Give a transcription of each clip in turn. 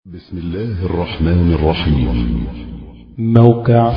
بسم الله الرحمن الرحيم موقع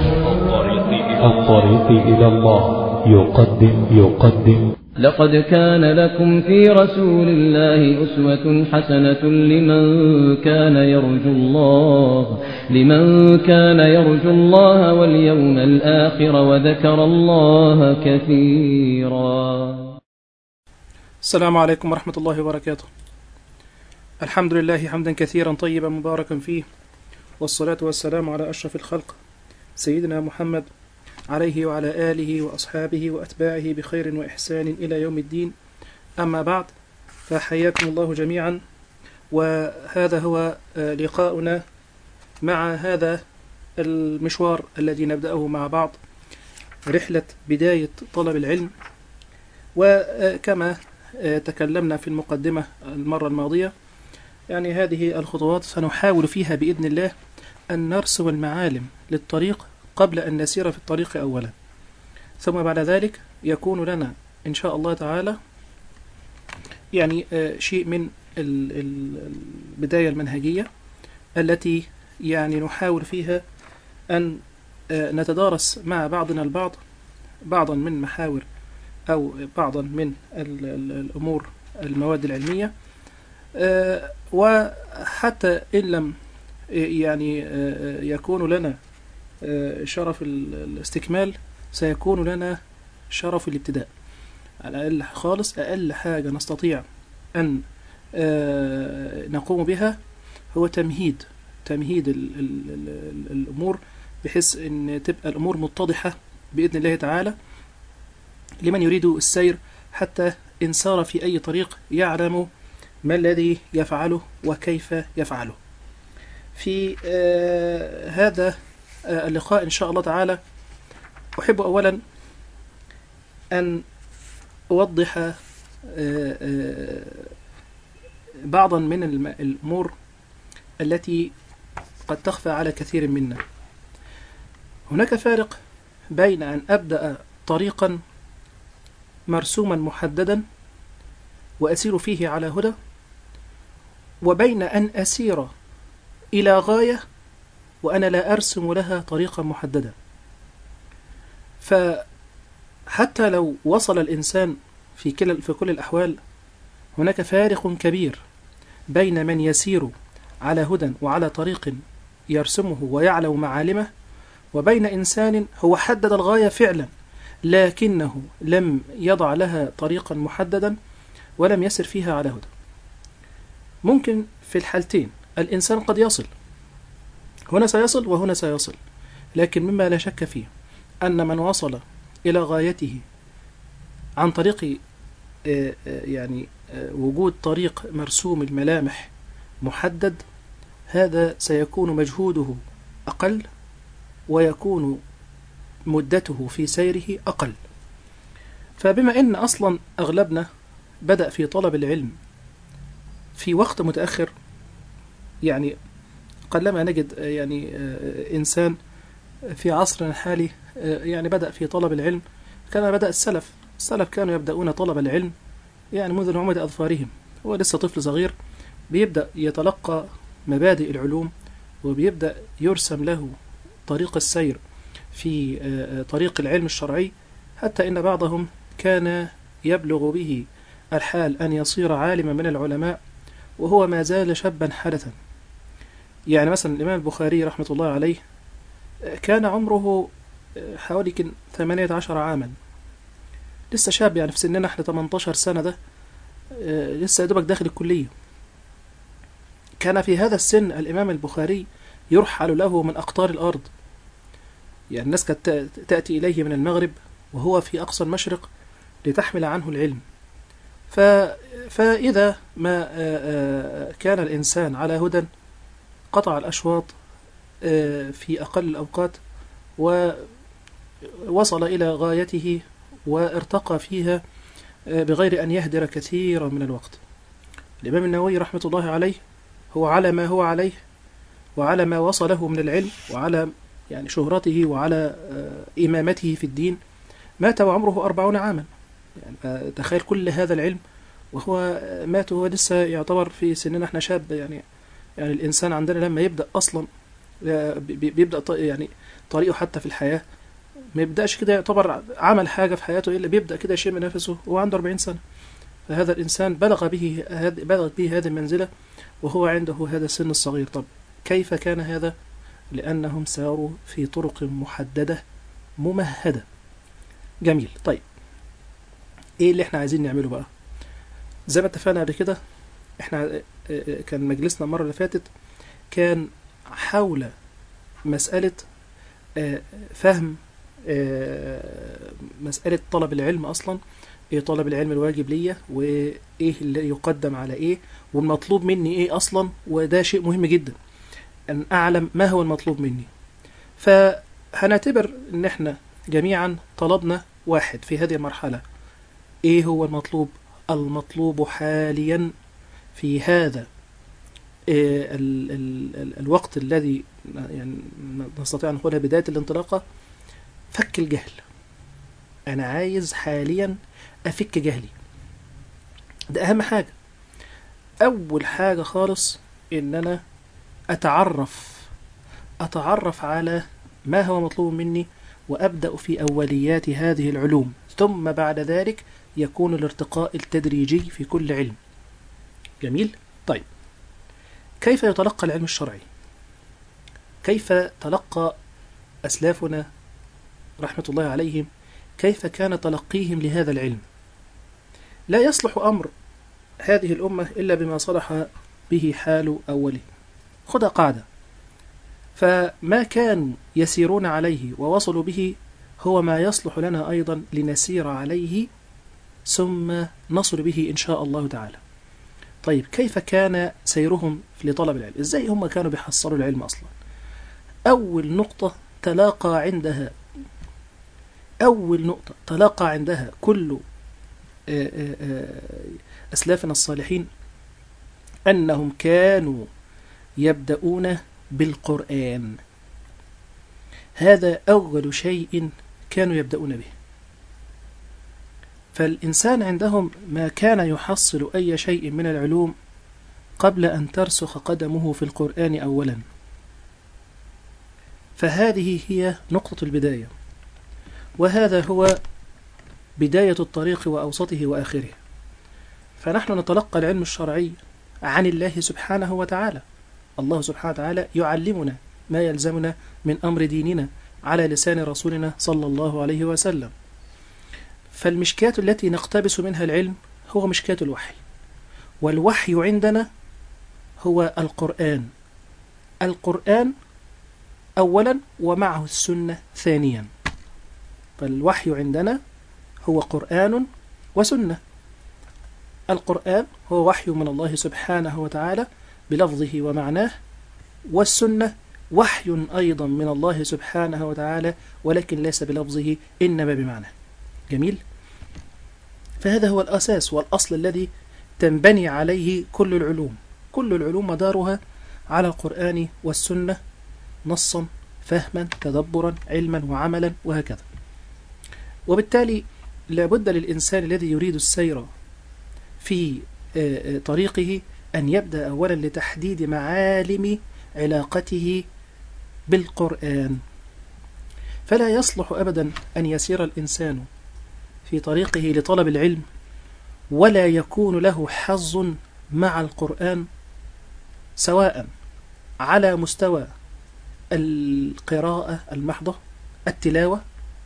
الطريق إلى الله يقدم يقدم لقد كان لكم في رسول الله أسوة حسنة لمن كان يرجو الله لمن كان يرجو الله واليوم الآخر وذكر الله كثيرا السلام عليكم ورحمة الله وبركاته الحمد لله حمدا كثيرا طيبا مباركا فيه والصلاة والسلام على أشرف الخلق سيدنا محمد عليه وعلى آله وأصحابه وأتباعه بخير وإحسان إلى يوم الدين أما بعد فحياكم الله جميعا وهذا هو آه، لقاؤنا مع هذا المشوار الذي نبدأه مع بعض رحلة بداية طلب العلم وكما آه، تكلمنا في المقدمة المرة الماضية يعني هذه الخطوات سنحاول فيها بإذن الله أن نرسم المعالم للطريق قبل أن نسير في الطريق أولا ثم بعد ذلك يكون لنا إن شاء الله تعالى يعني آه، شيء من ال- ال- البداية المنهجية التي يعني نحاول فيها أن آه، نتدارس مع بعضنا البعض بعضا من محاور أو بعضا من ال- ال- الأمور المواد العلمية آه، وحتى إن لم يعني آه، يكون لنا آه، شرف ال- الاستكمال سيكون لنا شرف الابتداء على الأقل خالص أقل حاجة نستطيع أن آه، نقوم بها هو تمهيد تمهيد ال ال ال ال الأمور بحيث أن تبقى الأمور متضحة بإذن الله تعالى لمن يريد السير حتى إن سار في أي طريق يعلم ما الذي يفعله وكيف يفعله في آه، هذا آه، اللقاء إن شاء الله تعالى أحب أولا أن أوضح آه، آه، بعضا من الم- الأمور التي قد تخفى على كثير منا هناك فارق بين أن أبدأ طريقا مرسوما محددا وأسير فيه على هدى وبين أن أسير إلى غاية وأنا لا أرسم لها طريقا محددا فحتى لو وصل الإنسان في كل في كل الأحوال هناك فارق كبير بين من يسير على هدى وعلى طريق يرسمه ويعلم معالمه وبين إنسان هو حدد الغاية فعلا لكنه لم يضع لها طريقا محددا ولم يسر فيها على هدى ممكن في الحالتين الإنسان قد يصل هنا سيصل وهنا سيصل لكن مما لا شك فيه أن من وصل إلى غايته عن طريق آه، آه، يعني آه، وجود طريق مرسوم الملامح محدد هذا سيكون مجهوده أقل ويكون مدته في سيره أقل فبما أن أصلا أغلبنا بدأ في طلب العلم في وقت متأخر يعني قلما نجد آه، يعني آه، إنسان في عصرنا الحالي آه، يعني بدأ في طلب العلم كما بدأ السلف السلف كانوا يبدأون طلب العلم يعني منذ نعومة أظفارهم هو لسه طفل صغير بيبدأ يتلقى مبادئ العلوم وبيبدأ يرسم له طريق السير في آه، آه، طريق العلم الشرعي حتى إن بعضهم كان يبلغ به الحال أن يصير عالما من العلماء وهو ما زال شابا حدثا يعني مثلا الإمام البخاري رحمة الله عليه آه، كان عمره آه، حوالي كن 18 عاما لسه شاب يعني في سننا احنا 18 سنة ده آه، لسه يا دوبك داخل الكلية كان في هذا السن الإمام البخاري يرحل له من أقطار الأرض يعني الناس كانت تأ- تأتي إليه من المغرب وهو في أقصى المشرق لتحمل عنه العلم ف... فإذا ما آه، آه، كان الإنسان على هدى قطع الأشواط آه، في أقل الأوقات ووصل إلى غايته وارتقى فيها آه، بغير أن يهدر كثيرا من الوقت الإمام النووي رحمة الله عليه هو على ما هو عليه وعلى ما وصله من العلم وعلى يعني شهرته وعلى آه، إمامته في الدين مات وعمره أربعون عاما يعني آه، تخيل كل هذا العلم وهو مات وهو لسه يعتبر في سننا احنا شاب يعني يعني الإنسان عندنا لما يبدأ أصلا آه، بي- بي- بيبدأ ط- يعني طريقه حتى في الحياة ما يبدأش كده يعتبر عمل حاجة في حياته إلا بيبدأ كده يشم نفسه وهو عنده 40 سنة فهذا الإنسان بلغ به هذ- بلغت به هذه المنزلة وهو عنده هذا السن الصغير طب كيف كان هذا؟ لأنهم ساروا في طرق محددة ممهدة جميل طيب ايه اللي احنا عايزين نعمله بقى زي ما اتفقنا قبل كده احنا اه، اه، كان مجلسنا المرة اللي فاتت كان حول مسألة اه، فهم اه، مسألة طلب العلم أصلا ايه طلب العلم الواجب ليا وايه اللي يقدم على ايه والمطلوب مني ايه أصلا وده شيء مهم جدا أن أعلم ما هو المطلوب مني فهنعتبر ان احنا جميعا طلبنا واحد في هذه المرحلة ايه هو المطلوب المطلوب حاليا في هذا إيه ال ال ال الوقت الذي يعني نستطيع أن نقولها بداية الانطلاقة فك الجهل أنا عايز حاليا أفك جهلي ده أهم حاجة أول حاجة خالص إن أنا أتعرف أتعرف على ما هو مطلوب مني وأبدأ في أوليات هذه العلوم ثم بعد ذلك يكون الارتقاء التدريجي في كل علم جميل؟ طيب كيف يتلقى العلم الشرعي؟ كيف تلقى أسلافنا رحمة الله عليهم كيف كان تلقيهم لهذا العلم لا يصلح أمر هذه الأمة إلا بما صلح به حال أوله خذ قاعدة فما كانوا يسيرون عليه ووصلوا به هو ما يصلح لنا أيضا لنسير عليه ثم نصل به إن شاء الله تعالى طيب كيف كان سيرهم لطلب العلم إزاي هم كانوا بيحصلوا العلم أصلا أول نقطة تلاقى عندها أول نقطة تلاقى عندها كل آه، آه، آه، أسلافنا الصالحين أنهم كانوا يبدأون بالقرآن هذا أول شيء كانوا يبدأون به فالإنسان عندهم ما كان يحصل أي شيء من العلوم قبل أن ترسخ قدمه في القرآن أولا فهذه هي نقطة البداية وهذا هو بداية الطريق وأوسطه وآخره فنحن نتلقى العلم الشرعي عن الله سبحانه وتعالى الله سبحانه وتعالى يعلمنا ما يلزمنا من أمر ديننا على لسان رسولنا صلى الله عليه وسلم فالمشكاة التي نقتبس منها العلم هو مشكاة الوحي والوحي عندنا هو القرآن القرآن أولا ومعه السنة ثانيا فالوحي عندنا هو قرآن وسنة القرآن هو وحي من الله سبحانه وتعالى بلفظه ومعناه والسنة وحي أيضا من الله سبحانه وتعالى ولكن ليس بلفظه إنما بمعناه جميل فهذا هو الأساس والأصل الذي تنبني عليه كل العلوم كل العلوم مدارها على القرآن والسنة نصا فهما تدبرا علما وعملا وهكذا وبالتالي لابد للإنسان الذي يريد السير في آه، آه، طريقه أن يبدأ أولا لتحديد معالم علاقته بالقرآن فلا يصلح أبدا أن يسير الإنسان في طريقه لطلب العلم ولا يكون له حظ مع القرآن سواء على مستوى القراءة المحضة التلاوة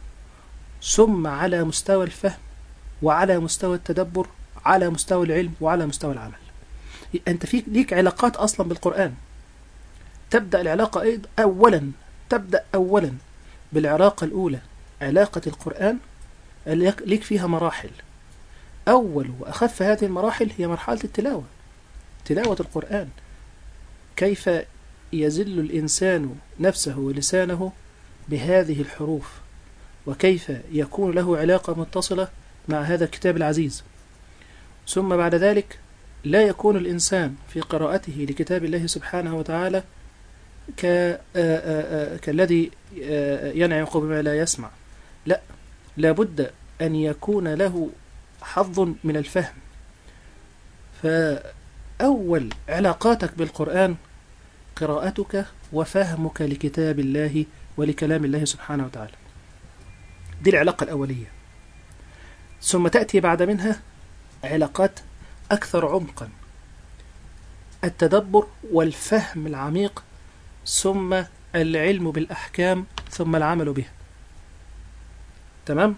ثم على مستوى الفهم وعلى مستوى التدبر على مستوى العلم وعلى مستوى العمل أنت فيك ليك علاقات أصلا بالقرآن تبدأ العلاقة أيضا أولا تبدأ أولا بالعلاقة الأولى علاقة القرآن ليك فيها مراحل أول وأخف هذه المراحل هي مرحلة التلاوة تلاوة القرآن كيف يزل الإنسان نفسه ولسانه بهذه الحروف وكيف يكون له علاقة متصلة مع هذا الكتاب العزيز ثم بعد ذلك لا يكون الإنسان في قراءته لكتاب الله سبحانه وتعالى ك... آ- آ- آ- كالذي آ- ينعق بما لا يسمع لا لابد أن يكون له حظ من الفهم فأول علاقاتك بالقرآن قراءتك وفهمك لكتاب الله ولكلام الله سبحانه وتعالى دي العلاقة الأولية ثم تأتي بعد منها علاقات أكثر عمقا التدبر والفهم العميق ثم العلم بالأحكام ثم العمل بها تمام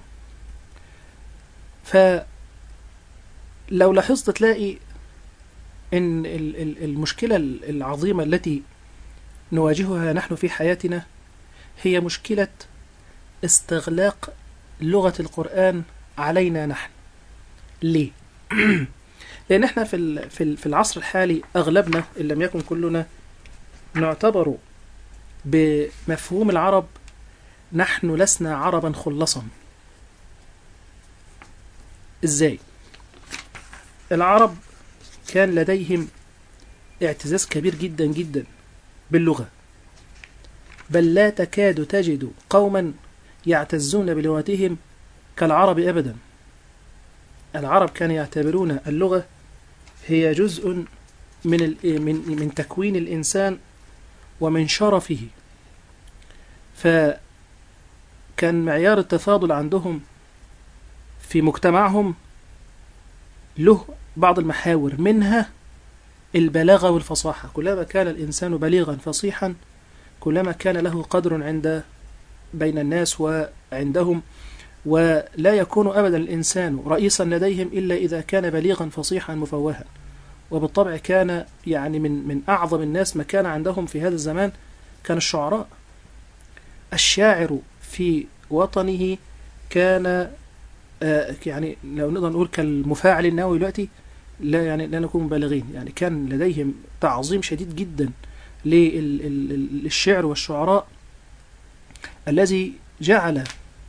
فلو لاحظت تلاقي ان ال- ال- المشكلة العظيمة التي نواجهها نحن في حياتنا هي مشكلة استغلاق لغة القرآن علينا نحن ليه؟ لأن احنا في ال- في ال- في العصر الحالي أغلبنا إن لم يكن كلنا نعتبر بمفهوم العرب نحن لسنا عربا خلصا ازاي العرب كان لديهم اعتزاز كبير جدا جدا باللغة بل لا تكاد تجد قوما يعتزون بلغتهم كالعرب أبدا العرب كانوا يعتبرون اللغة هي جزء من ال- من من تكوين الإنسان ومن شرفه فكان معيار التفاضل عندهم في مجتمعهم له بعض المحاور منها البلاغة والفصاحة كلما كان الإنسان بليغا فصيحا كلما كان له قدر عند بين الناس وعندهم ولا يكون أبدا الإنسان رئيسا لديهم إلا إذا كان بليغا فصيحا مفوها وبالطبع كان يعني من من أعظم الناس مكانة عندهم في هذا الزمان كان الشعراء الشاعر في وطنه كان آه، يعني لو نقدر نقول كالمفاعل النووي دلوقتي لا يعني لا نكون مبالغين يعني كان لديهم تعظيم شديد جدا للشعر والشعراء الذي جعل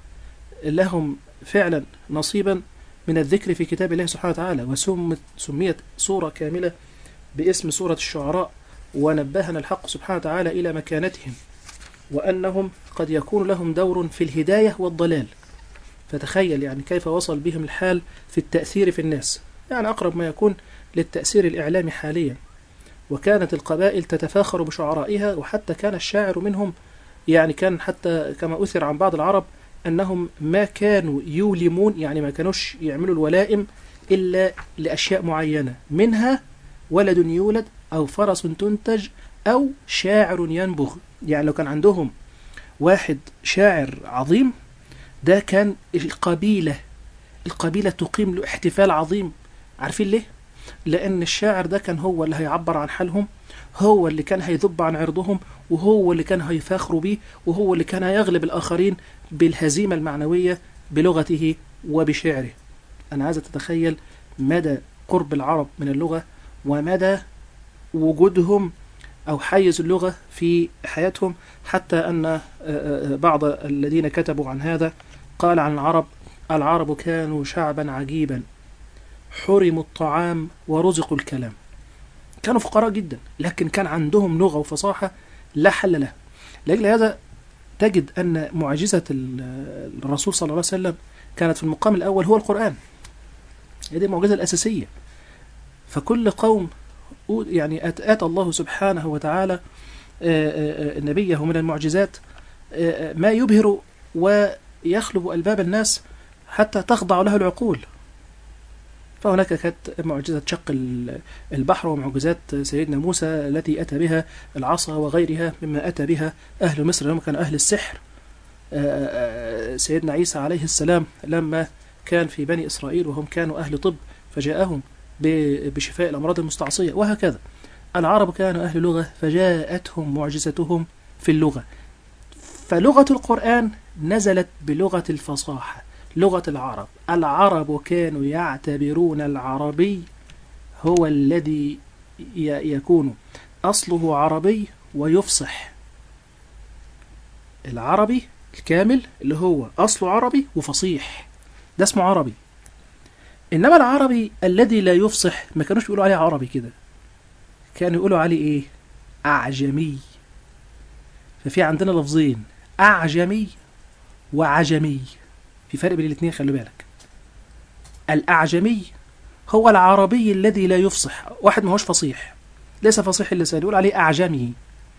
لهم فعلا نصيبا من الذكر في كتاب الله سبحانه وتعالى وسمت سميت سورة كاملة باسم سورة الشعراء ونبهنا الحق سبحانه وتعالى إلى مكانتهم وأنهم قد يكون لهم دور في الهداية والضلال فتخيل يعني كيف وصل بهم الحال في التأثير في الناس يعني أقرب ما يكون للتأثير الإعلامي حاليا وكانت القبائل تتفاخر بشعرائها وحتى كان الشاعر منهم يعني كان حتى كما أثر عن بعض العرب أنهم ما كانوا يولمون يعني ما كانوش يعملوا الولائم إلا لأشياء معينة منها ولد يولد أو فرس تنتج أو شاعر ينبغ يعني لو كان عندهم واحد شاعر عظيم ده كان القبيلة القبيلة تقيم له احتفال عظيم عارفين ليه؟ لأن الشاعر ده كان هو اللي هيعبر عن حالهم هو اللي كان هيذب عن عرضهم وهو اللي كان هيفاخروا بيه وهو اللي كان هيغلب الآخرين بالهزيمة المعنوية بلغته وبشعره أنا عايز تتخيل مدى قرب العرب من اللغة ومدى وجودهم أو حيز اللغة في حياتهم حتى أن آه، آه، بعض الذين كتبوا عن هذا قال عن العرب العرب كانوا شعبا عجيبا حرموا الطعام ورزقوا الكلام كانوا فقراء جدا لكن كان عندهم لغة وفصاحة لا حل لها لأجل هذا تجد أن معجزة ال- الرسول صلى الله عليه وسلم كانت في المقام الأول هو القرآن هذه المعجزة الأساسية فكل قوم أو- يعني أت- آتى الله سبحانه وتعالى آه، آه، آه، نبيه من المعجزات آه، آه، ما يبهر ويخلب ألباب الناس حتى تخضع له العقول فهناك كانت معجزة شق ال- البحر ومعجزات سيدنا موسى التي أتى بها العصا وغيرها مما أتى بها أهل مصر لما كانوا أهل السحر آه، آه، سيدنا عيسى عليه السلام لما كان في بني إسرائيل وهم كانوا أهل طب فجاءهم ب- بشفاء الأمراض المستعصية وهكذا العرب كانوا أهل لغة فجاءتهم معجزتهم في اللغة فلغة القرآن نزلت بلغة الفصاحة لغة العرب العرب كانوا يعتبرون العربي هو الذي ي- يكون أصله عربي ويفصح العربي الكامل اللي هو أصله عربي وفصيح ده اسمه عربي إنما العربي الذي لا يفصح ما كانوش بيقولوا عليه عربي كده كانوا يقولوا عليه إيه أعجمي ففي عندنا لفظين أعجمي وعجمي في فرق بين الاثنين خلي بالك الأعجمي هو العربي الذي لا يفصح واحد ما هوش فصيح ليس فصيح اللسان يقول عليه أعجمي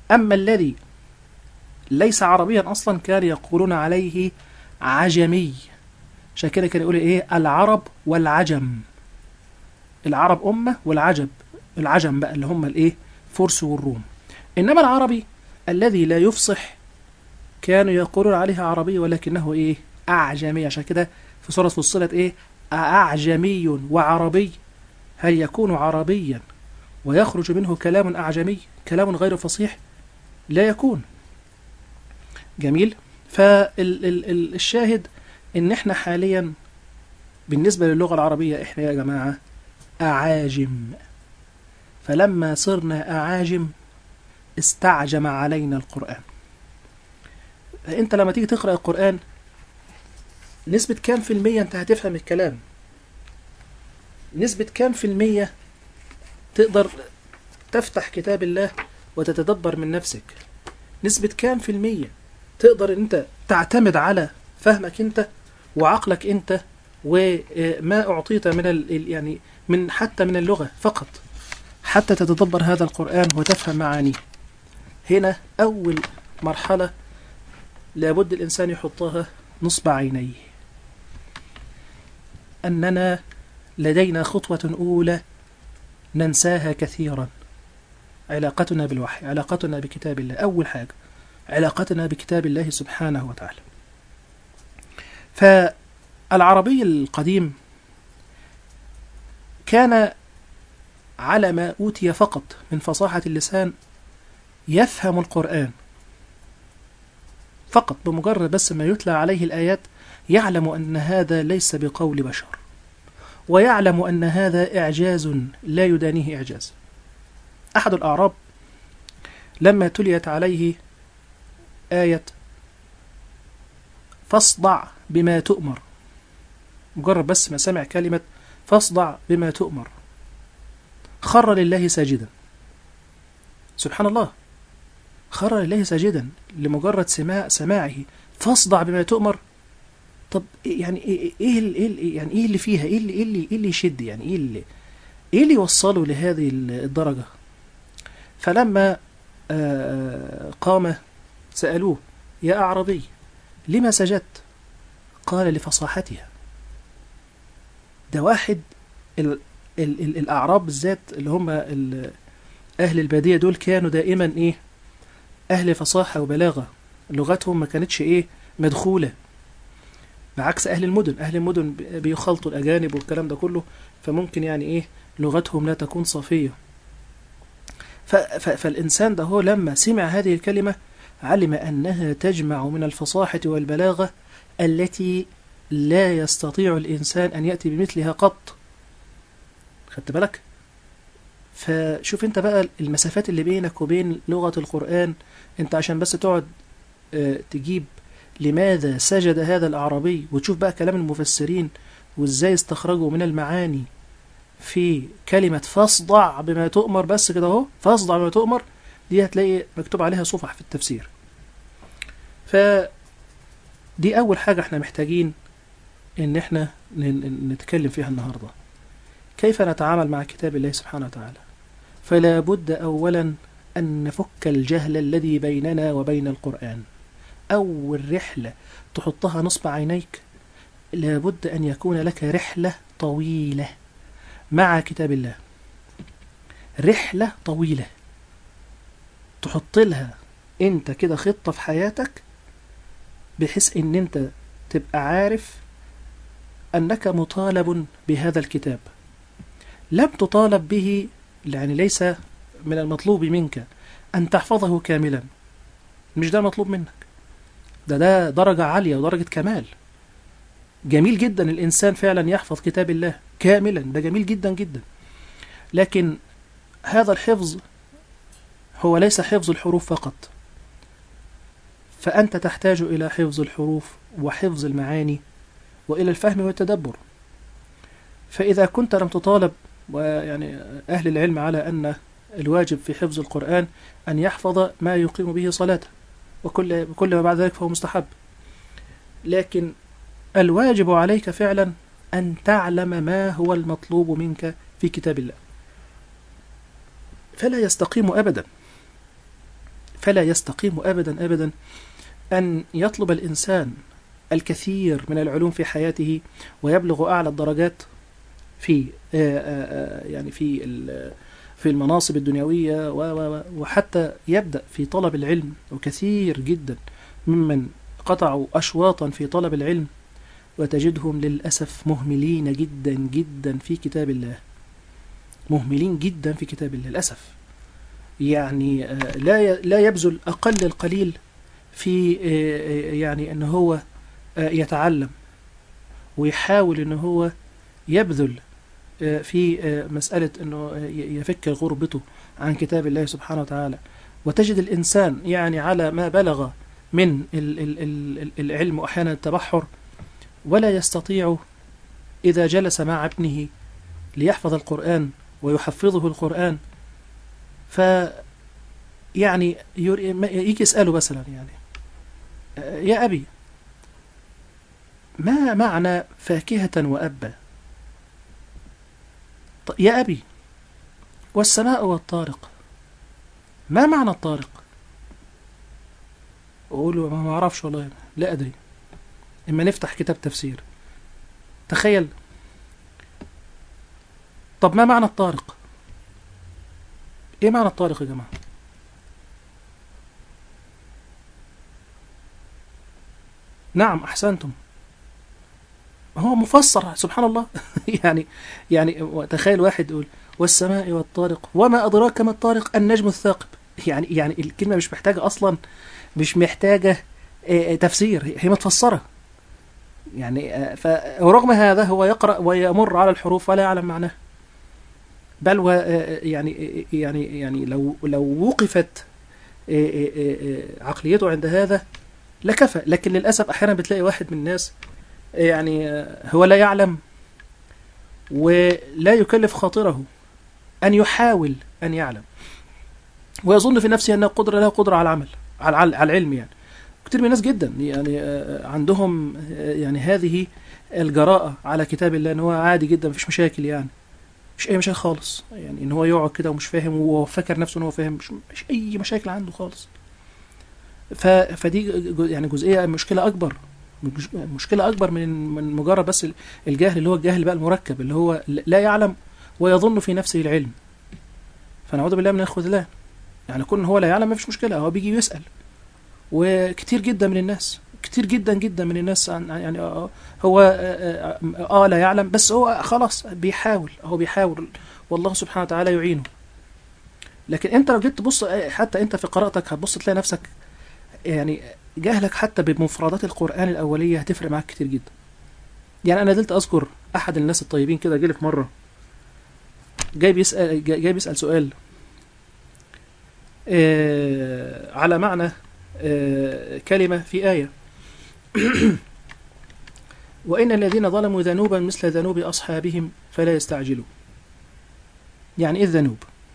أما الذي ليس عربيا أصلا كان يقولون عليه عجمي عشان كده كان يقول إيه العرب والعجم العرب أمة والعجب العجم بقى اللي هم الإيه فرس والروم إنما العربي الذي لا يفصح كانوا يقولون عليه عربي ولكنه إيه أعجمي عشان كده في سورة فصلت إيه أعجمي وعربي هل يكون عربيا ويخرج منه كلام أعجمي كلام غير فصيح لا يكون جميل فالشاهد ان احنا حاليا بالنسبة للغة العربية احنا يا جماعة أعاجم فلما صرنا أعاجم استعجم علينا القرآن انت لما تيجي تقرأ القرآن نسبة كام في المية انت هتفهم الكلام نسبة كام في المية تقدر تفتح كتاب الله وتتدبر من نفسك نسبة كام في المية تقدر انت تعتمد على فهمك انت وعقلك انت وما اعطيت من ال يعني من حتى من اللغة فقط حتى تتدبر هذا القرآن وتفهم معانيه هنا أول مرحلة لابد الإنسان يحطها نصب عينيه أننا لدينا خطوة أولى ننساها كثيرا علاقتنا بالوحي علاقتنا بكتاب الله أول حاجة علاقتنا بكتاب الله سبحانه وتعالى فالعربي القديم كان على ما أوتي فقط من فصاحة اللسان يفهم القرآن فقط بمجرد بس ما يتلى عليه الآيات يعلم أن هذا ليس بقول بشر ويعلم أن هذا إعجاز لا يدانيه إعجاز أحد الأعراب لما تليت عليه آية فاصدع بما تؤمر مجرد بس ما سمع كلمة فاصدع بما تؤمر خر لله ساجدا سبحان الله خر لله ساجدا لمجرد سماع سماعه فاصدع بما تؤمر طب يعني ايه ايه ال- إيه ال- يعني ايه اللي فيها ايه اللي ايه اللي, إيه اللي يشد يعني ايه اللي ايه اللي يوصله لهذه الدرجة فلما آه، قام سألوه يا أعربي لما سجدت قال لفصاحتها ده واحد ال ال ال الأعراب بالذات اللي هم ال- أهل البادية دول كانوا دائما إيه أهل فصاحة وبلاغة لغتهم ما كانتش إيه مدخولة بعكس أهل المدن أهل المدن بي- بيخلطوا الأجانب والكلام ده كله فممكن يعني إيه لغتهم لا تكون صافية ف ف فالإنسان ده هو لما سمع هذه الكلمة علم أنها تجمع من الفصاحة والبلاغة التي لا يستطيع الإنسان أن يأتي بمثلها قط خدت بالك فشوف انت بقى المسافات اللي بينك وبين لغة القرآن انت عشان بس تقعد آه، تجيب لماذا سجد هذا الأعرابي وتشوف بقى كلام المفسرين وازاي استخرجوا من المعاني في كلمة فاصدع بما تؤمر بس كده اهو فاصدع بما تؤمر دي هتلاقي مكتوب عليها صفح في التفسير ف دي أول حاجة احنا محتاجين إن احنا ن- ن- نتكلم فيها النهاردة كيف نتعامل مع كتاب الله سبحانه وتعالى فلا بد أولا أن نفك الجهل الذي بيننا وبين القرآن أول رحلة تحطها نصب عينيك لابد أن يكون لك رحلة طويلة مع كتاب الله رحلة طويلة تحط لها انت كده خطة في حياتك بحيث ان انت تبقى عارف انك مطالب بهذا الكتاب لم تطالب به يعني ليس من المطلوب منك ان تحفظه كاملا مش ده المطلوب منك ده ده درجة عالية ودرجة كمال جميل جدا الإنسان فعلا يحفظ كتاب الله كاملا ده جميل جدا جدا لكن هذا الحفظ هو ليس حفظ الحروف فقط فأنت تحتاج إلى حفظ الحروف وحفظ المعاني وإلى الفهم والتدبر فإذا كنت لم تطالب ويعني أهل العلم على أن الواجب في حفظ القرآن أن يحفظ ما يقيم به صلاته وكل كل ما بعد ذلك فهو مستحب لكن الواجب عليك فعلا أن تعلم ما هو المطلوب منك في كتاب الله فلا يستقيم أبدا فلا يستقيم أبدا أبدا أن يطلب الإنسان الكثير من العلوم في حياته ويبلغ أعلى الدرجات في آه، آه، آه، يعني في ال- في المناصب الدنيوية و- و- و- وحتى يبدأ في طلب العلم وكثير جدا ممن قطعوا أشواطا في طلب العلم وتجدهم للأسف مهملين جدا جدا في كتاب الله مهملين جدا في كتاب الله للأسف يعني آه، لا ي- لا يبذل أقل القليل في آه، آه، يعني أن هو آه، يتعلم ويحاول أن هو يبذل آه، في آه، مسألة أنه آه، ي- يفك غربته عن كتاب الله سبحانه وتعالى وتجد الإنسان يعني على ما بلغ من ال- ال- ال- العلم وأحيانا التبحر ولا يستطيع إذا جلس مع ابنه ليحفظ القرآن ويحفظه القرآن ف يعني ير- ما- يجي يسأله مثلا يعني آه، يا أبي ما معنى فاكهة وأبا ط- يا أبي والسماء والطارق ما معنى الطارق أقول له ما أعرفش والله لا أدري إما نفتح كتاب تفسير تخيل طب ما معنى الطارق إيه معنى الطارق يا جماعة نعم أحسنتم هو مفسر سبحان الله يعني يعني تخيل واحد يقول والسماء والطارق وما أدراك ما الطارق النجم الثاقب يعني يعني الكلمة مش محتاجة أصلا مش محتاجة آه، آه، تفسير هي متفسرة يعني آه، ف- ورغم هذا هو يقرأ ويمر على الحروف ولا يعلم معناها بل و آه، يعني آه، يعني يعني لو لو وقفت آه، آه، آه، عقليته عند هذا لكفى لكن للأسف أحيانا بتلاقي واحد من الناس يعني آه، هو لا يعلم ولا يكلف خاطره أن يحاول أن يعلم ويظن في نفسه أنه قدرة له قدرة على العمل على على على العلم يعني كتير من الناس جدا يعني آه، عندهم آه، يعني هذه الجراءة على كتاب الله ان هو عادي جدا مفيش مشاكل يعني مش اي مشاكل خالص يعني ان هو يقعد كده ومش فاهم وهو فاكر نفسه ان هو فاهم مش, مش اي مشاكل عنده خالص ف فدي جو- يعني جزئيه مشكله اكبر مش- مشكله اكبر من من مجرد بس الجهل اللي هو الجهل بقى المركب اللي هو لا يعلم ويظن في نفسه العلم فنعوذ بالله من الخذلان يعني كون هو لا يعلم ما فيش مشكله هو بيجي يسال وكتير جدا من الناس كتير جدا جدا من الناس عن- يعني آه هو آه, آه, اه لا يعلم بس هو خلاص بيحاول هو بيحاول والله سبحانه وتعالى يعينه لكن انت لو جيت تبص آه، حتى انت في قراءتك هتبص تلاقي نفسك يعني جهلك حتى بمفردات القرآن الأولية هتفرق معاك كتير جدا يعني أنا زلت أذكر أحد الناس الطيبين كده جالي في مرة جاي بيسأل جاي جاي بيسأل سؤال آه على معنى آه كلمة في آية وإن الذين ظلموا ذنوبا مثل ذنوب أصحابهم فلا يستعجلوا يعني إيه الذنوب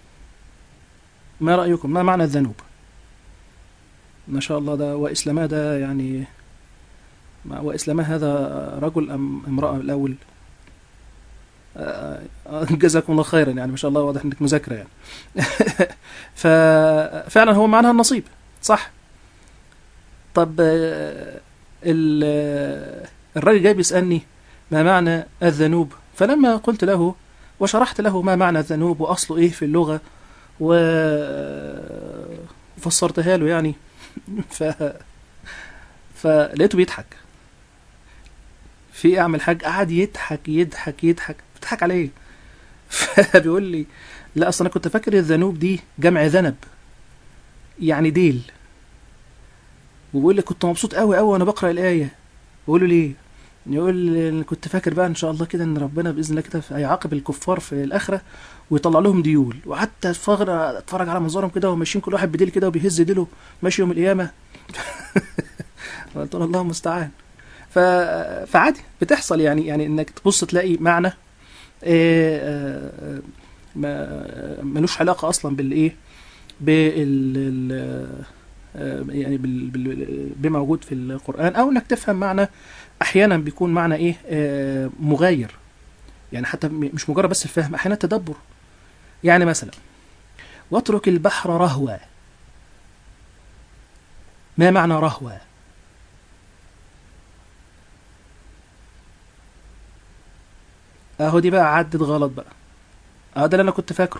ما رأيكم ما معنى الذنوب ما شاء الله ده وإسلامه ده يعني ما- وإسلامه هذا رجل أم امرأة الأول آه، آه، جزاكم الله خيرا يعني ما شاء الله واضح انك مذاكره يعني ففعلا هو معناها النصيب صح طب آه، ال- آه، الراجل جاي بيسالني ما معنى الذنوب فلما قلت له وشرحت له ما معنى الذنوب واصله ايه في اللغه و- وفسرتها له يعني ف فلقيته بيضحك في ايه اعمل حاج قعد يضحك يضحك يضحك بتضحك على ايه فبيقول لي لا اصل انا كنت فاكر الذنوب دي جمع ذنب يعني ديل وبيقول لي كنت مبسوط قوي قوي وانا بقرا الايه بقول له ليه يقول لي أنا كنت فاكر بقى ان شاء الله كده ان ربنا باذن الله كده هيعاقب الكفار في الاخره ويطلع لهم ديول وقعدت اتفرج اتفرج على منظرهم كده وماشيين كل واحد بديل كده وبيهز ديله ماشي يوم القيامه قلت له الله المستعان ف... فعادي بتحصل يعني يعني انك تبص تلاقي معنى إيه آه، ما ملوش علاقه اصلا بالايه بال ال- آه، يعني بال... بال... بما موجود في القران او انك تفهم معنى احيانا بيكون معنى ايه آه، مغاير يعني حتى م- مش مجرد بس الفهم احيانا التدبر يعني مثلا واترك البحر رهوا ما معنى رهوة اهو دي بقى عدت غلط بقى اه ده اللي انا كنت فاكره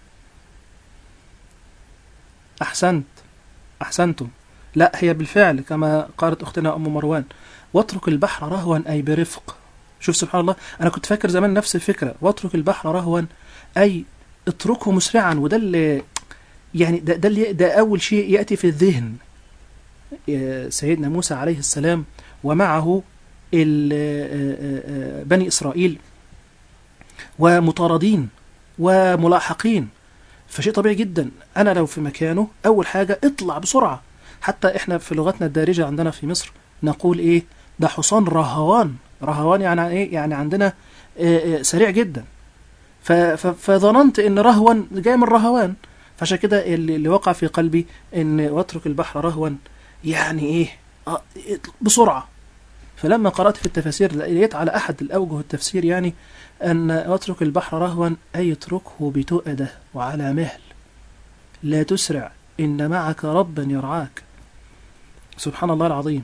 احسنت احسنتم لا هي بالفعل كما قالت اختنا ام مروان واترك البحر رهوا اي برفق شوف سبحان الله انا كنت فاكر زمان نفس الفكره واترك البحر رهوا اي اتركه مسرعا وده اللي يعني ده ده, اللي ده اول شيء ياتي في الذهن يا سيدنا موسى عليه السلام ومعه ال- آه، آه، آه، بني اسرائيل ومطاردين وملاحقين فشيء طبيعي جدا انا لو في مكانه اول حاجه اطلع بسرعه حتى احنا في لغتنا الدارجه عندنا في مصر نقول ايه ده حصان رهوان رهوان يعني ايه يعني عندنا آه، آه، سريع جدا ف- ف- فظننت ان رهوا جاي من رهوان فعشان كده اللي اللي وقع في قلبي ان واترك البحر رهوا يعني ايه آه، بسرعه فلما قرات في التفاسير لقيت على احد الاوجه التفسير يعني ان واترك البحر رهوا اي اتركه بتؤده وعلى مهل لا تسرع ان معك ربا يرعاك سبحان الله العظيم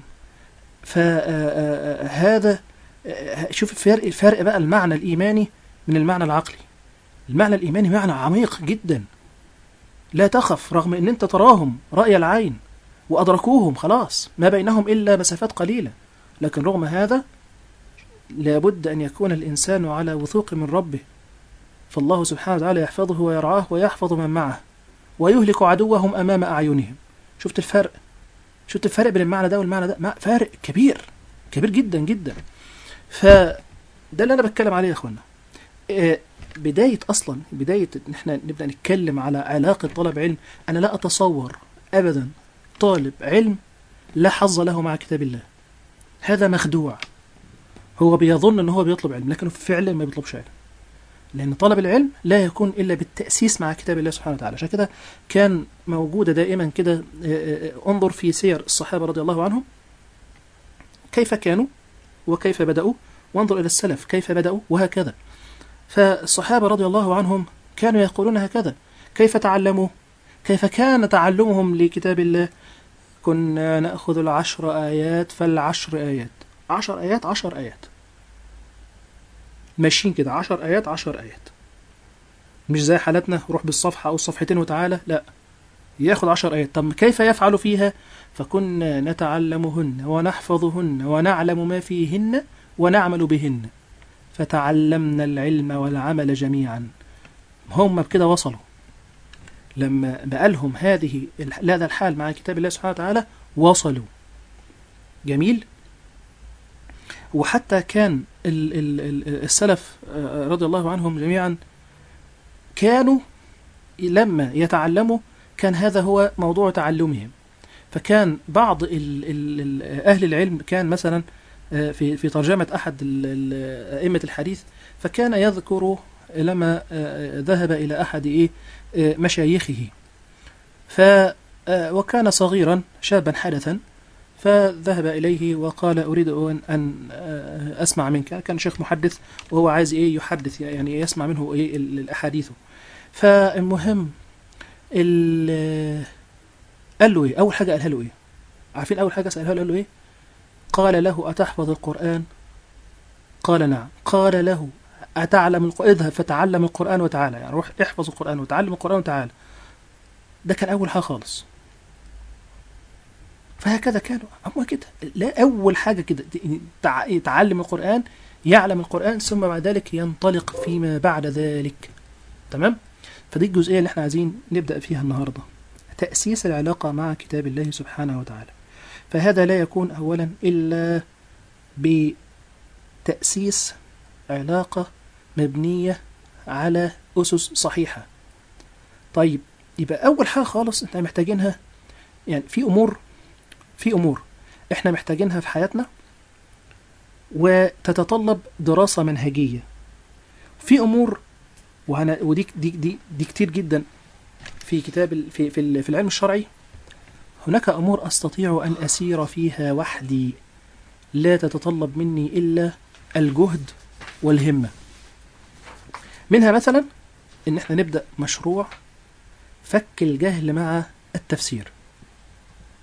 فهذا شوف الفرق الفرق بقى المعنى الايماني من المعنى العقلي المعنى الايماني معنى عميق جدا لا تخف رغم ان انت تراهم راي العين وادركوهم خلاص ما بينهم الا مسافات قليله لكن رغم هذا لابد ان يكون الانسان على وثوق من ربه فالله سبحانه وتعالى يحفظه ويرعاه ويحفظ من معه ويهلك عدوهم امام اعينهم شفت الفرق شفت الفرق بين المعنى ده والمعنى ده مع- فارق كبير كبير جدا جدا فده اللي انا بتكلم عليه يا اخوانا آه، بدايه اصلا بدايه ان احنا نبدا نتكلم على علاقه طلب علم انا لا اتصور ابدا طالب علم لا حظ له مع كتاب الله هذا مخدوع هو بيظن ان هو بيطلب علم لكنه فعلا ما بيطلبش علم لان طلب العلم لا يكون الا بالتاسيس مع كتاب الله سبحانه وتعالى عشان كده كان موجوده دائما كده آه، آه، انظر في سير الصحابه رضي الله عنهم كيف كانوا وكيف بداوا وانظر الى السلف كيف بداوا وهكذا فالصحابه رضي الله عنهم كانوا يقولون هكذا كيف تعلموا كيف كان تعلمهم لكتاب الله كنا ناخذ العشر ايات فالعشر ايات عشر ايات عشر ايات ماشيين كده عشر آيات عشر آيات مش زي حالتنا روح بالصفحة أو الصفحتين وتعالى لا ياخد عشر آيات طب كيف يفعل فيها فكنا نتعلمهن ونحفظهن ونعلم ما فيهن ونعمل بهن فتعلمنا العلم والعمل جميعا هم بكده وصلوا لما بقالهم هذه هذا الحال مع كتاب الله سبحانه وتعالى وصلوا جميل وحتى كان ال- ال- ال- السلف آه، رضي الله عنهم جميعا كانوا لما يتعلموا كان هذا هو موضوع تعلمهم فكان بعض ال ال ال أهل العلم كان مثلا آه، في في ترجمة أحد ال- ال- أئمة الحديث فكان يذكر لما آه، ذهب إلى أحد إيه آه، مشايخه ف آه، وكان صغيرا شابا حدثا فذهب إليه وقال أريد أن أن آه، أسمع منك كان شيخ محدث وهو عايز إيه يحدث يعني يسمع منه إيه ال- الأحاديث فالمهم ال- قال له إيه أول حاجة قالها له إيه عارفين أول حاجة سألها له قال له إيه قال له أتحفظ القرآن قال نعم قال له أتعلم القرآن اذهب فتعلم القرآن وتعالى يعني روح احفظ القرآن وتعلم القرآن وتعالى ده كان أول حاجة خالص فهكذا كانوا هم كده لا أول حاجة كده تع- يتعلم القرآن يعلم القرآن ثم بعد ذلك ينطلق فيما بعد ذلك تمام فدي الجزئية اللي احنا عايزين نبدأ فيها النهاردة تأسيس العلاقة مع كتاب الله سبحانه وتعالى فهذا لا يكون أولا إلا بتأسيس علاقة مبنية على أسس صحيحة طيب يبقى أول حاجة خالص احنا محتاجينها يعني في أمور في أمور احنا محتاجينها في حياتنا وتتطلب دراسة منهجية في أمور وهنا ودي دي دي دي كتير جدا في كتاب ال- في في, ال- في العلم الشرعي هناك أمور أستطيع أن أسير فيها وحدي لا تتطلب مني إلا الجهد والهمة منها مثلا إن احنا نبدأ مشروع فك الجهل مع التفسير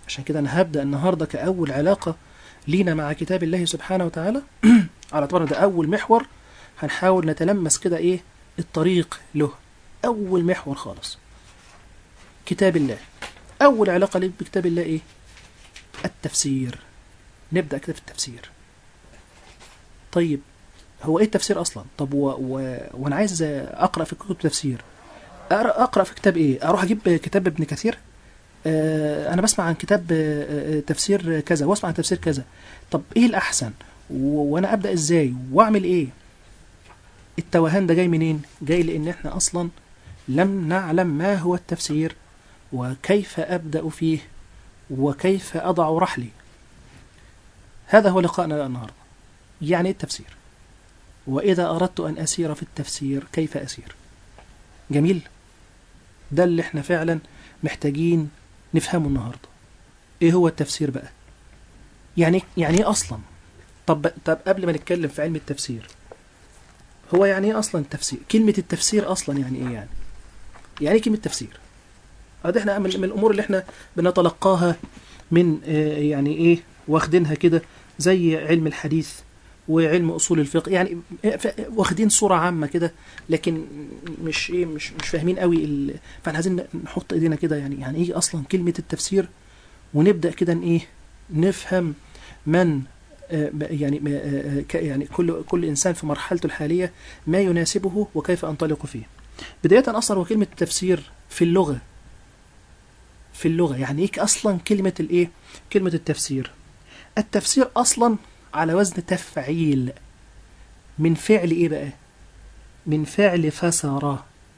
عشان كده أنا هبدأ النهاردة كأول علاقة لينا مع كتاب الله سبحانه وتعالى على اعتبار ده أول محور هنحاول نتلمس كده إيه الطريق له أول محور خالص كتاب الله أول علاقة ليك بكتاب الله إيه التفسير نبدأ كده في التفسير طيب هو ايه التفسير اصلا طب و... و... وانا عايز اقرا في كتب تفسير أقرأ, اقرا في كتاب ايه اروح اجيب كتاب ابن كثير آه انا بسمع عن كتاب آه آه، تفسير كذا واسمع عن تفسير كذا طب ايه الاحسن و... وانا ابدا ازاي واعمل ايه التوهان ده جاي منين جاي لان احنا اصلا لم نعلم ما هو التفسير وكيف ابدا فيه وكيف اضع رحلي هذا هو لقاءنا النهارده يعني إيه التفسير وإذا أردت أن أسير في التفسير كيف أسير جميل ده اللي احنا فعلا محتاجين نفهمه النهاردة ايه هو التفسير بقى يعني يعني ايه اصلا طب طب قبل ما نتكلم في علم التفسير هو يعني ايه اصلا التفسير كلمة التفسير اصلا يعني ايه يعني يعني ايه كلمة تفسير هذا احنا من من الامور اللي احنا بنتلقاها من آه، يعني ايه واخدينها كده زي علم الحديث وعلم اصول الفقه يعني ف- واخدين صوره عامه كده لكن مش ايه مش مش فاهمين قوي ال... فاحنا عايزين نحط ايدينا كده يعني يعني ايه اصلا كلمه التفسير ونبدا كده ن- ايه نفهم من آه، ب- يعني ما- آه، آه، ك- يعني كل كل انسان في مرحلته الحاليه ما يناسبه وكيف انطلق فيه بدايه اصلا هو كلمه التفسير في اللغه في اللغه يعني ايه اصلا كلمه الايه كلمه التفسير التفسير اصلا على وزن تفعيل من فعل ايه بقى من فعل فسر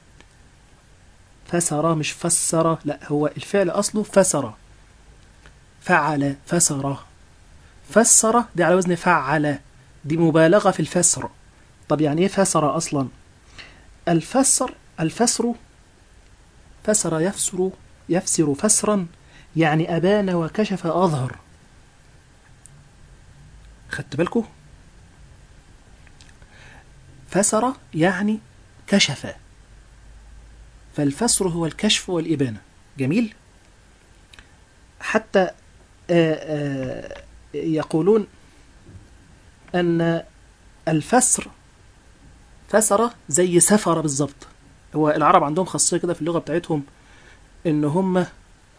فسر مش فسر لا هو الفعل اصله فسر فعل فسر فسر دي على وزن فعل دي مبالغة في الفسر طب يعني ايه فسر اصلا الفسر الفسر فسر يفسر يفسر فسرا يعني أبان وكشف أظهر خدت بالكم فسر يعني كشف فالفسر هو الكشف والإبانة جميل حتى آآ آآ يقولون أن الفسر فسر زي سفر بالظبط هو العرب عندهم خاصية كده في اللغة بتاعتهم إن هم آه،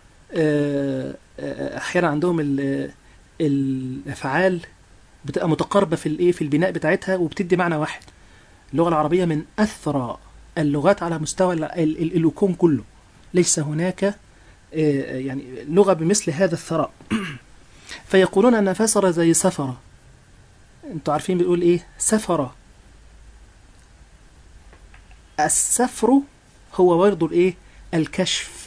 آه، أحيانا عندهم ال- الأفعال بتبقى متقاربة في الإيه في البناء بتاعتها وبتدي معنى واحد اللغة العربية من أثرى اللغات على مستوى ال- ال- ال- الكون كله ليس هناك آه، يعني لغة بمثل هذا الثراء فيقولون أن فسر زي سفر انتوا عارفين بيقول ايه سفر السفر هو برضو الايه الكشف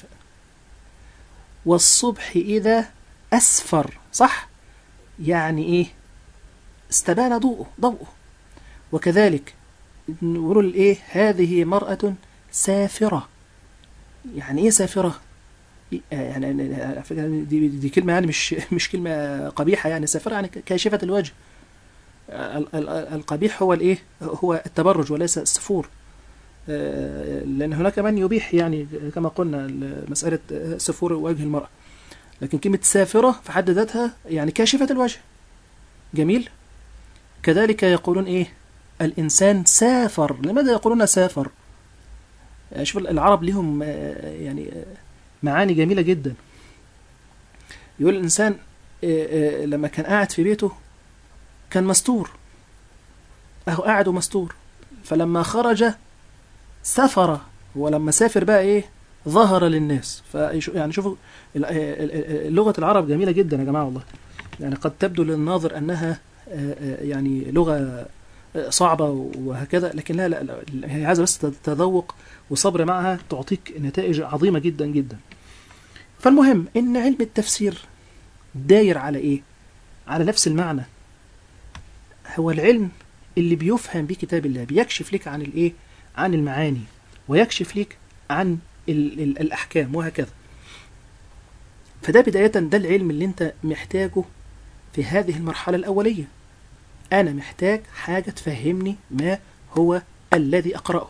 والصبح إذا أسفر صح يعني إيه استبان ضوءه ضوءه وكذلك نقول الإيه هذه مرأة سافرة يعني إيه سافرة يعني على فكرة دي, دي كلمة يعني مش مش كلمة قبيحة يعني سافرة يعني كاشفة الوجه ال- ال- القبيح هو الايه هو التبرج وليس السفور آه، لان هناك من يبيح يعني كما قلنا مساله سفور وجه المراه لكن كلمه سافره في حد ذاتها يعني كاشفه الوجه جميل كذلك يقولون ايه الانسان سافر لماذا يقولون سافر يعني شوف العرب لهم آه، يعني آه، معاني جميله جدا يقول الانسان آه، آه، لما كان قاعد في بيته كان مستور اهو قاعد ومستور فلما خرج سافر ولما سافر بقى ايه ظهر للناس فيشو- يعني شوفوا ال- ال- ال- لغة العرب جميلة جدا يا جماعة والله يعني قد تبدو للناظر أنها آه، آه، يعني لغة آه، صعبة وهكذا لكن لا لا, لا هي عايزة بس تذوق وصبر معها تعطيك نتائج عظيمة جدا جدا فالمهم إن علم التفسير داير على إيه؟ على نفس المعنى هو العلم اللي بيفهم بيه كتاب الله بيكشف لك عن الايه عن المعاني ويكشف لك عن ال ال الاحكام وهكذا فده بداية ده العلم اللي انت محتاجه في هذه المرحلة الأولية أنا محتاج حاجة تفهمني ما هو الذي أقرأه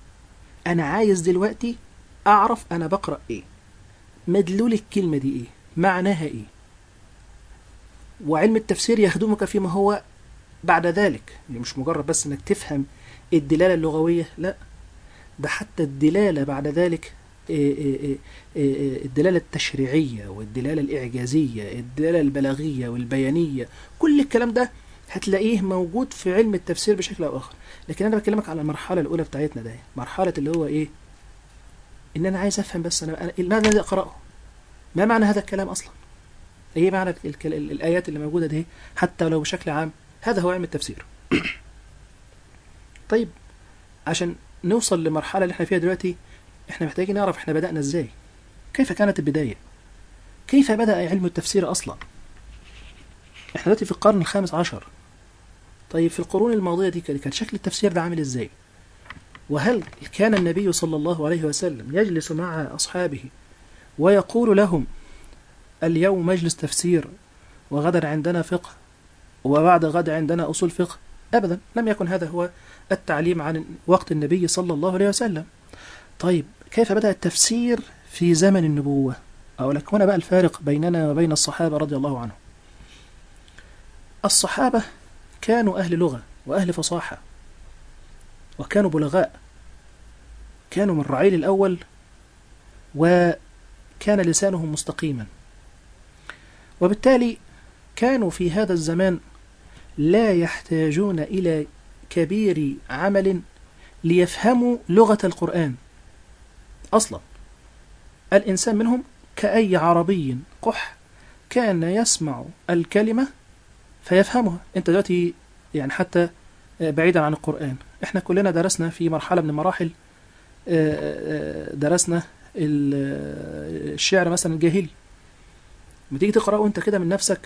أنا عايز دلوقتي أعرف أنا بقرأ إيه مدلول الكلمة دي إيه معناها إيه وعلم التفسير يخدمك فيما هو بعد ذلك يعني مش مجرد بس انك تفهم الدلالة اللغوية لا ده حتى الدلالة بعد ذلك إيه إيه إيه إيه الدلالة التشريعية والدلالة الإعجازية الدلالة البلاغية والبيانية كل الكلام ده هتلاقيه موجود في علم التفسير بشكل أو آخر لكن أنا بكلمك على المرحلة الأولى بتاعتنا ده مرحلة اللي هو إيه إن أنا عايز أفهم بس أنا أنا- ماذا الذي أقرأه ما معنى هذا الكلام أصلا ايه معنى الك- ال- ال- الايات اللي موجوده دي حتى لو بشكل عام هذا هو علم التفسير طيب عشان نوصل للمرحله اللي احنا فيها دلوقتي احنا محتاجين نعرف احنا بدانا ازاي كيف كانت البدايه كيف بدا علم التفسير اصلا احنا دلوقتي في القرن الخامس عشر طيب في القرون الماضيه دي كان كان شكل التفسير ده عامل ازاي وهل كان النبي صلى الله عليه وسلم يجلس مع اصحابه ويقول لهم اليوم مجلس تفسير وغدا عندنا فقه وبعد غد عندنا أصول فقه أبدا لم يكن هذا هو التعليم عن وقت النبي صلى الله عليه وسلم طيب كيف بدأ التفسير في زمن النبوة أقول لك هنا بقى الفارق بيننا وبين الصحابة رضي الله عنهم الصحابة كانوا أهل لغة وأهل فصاحة وكانوا بلغاء كانوا من الرعيل الأول وكان لسانهم مستقيما وبالتالي كانوا في هذا الزمان لا يحتاجون إلى كبير عمل ليفهموا لغة القرآن أصلا الإنسان منهم كأي عربي قح كان يسمع الكلمة فيفهمها أنت دلوقتي يعني حتى بعيدا عن القرآن احنا كلنا درسنا في مرحلة من المراحل درسنا الشعر مثلا الجاهلي لما تيجي تقرأه انت كده من نفسك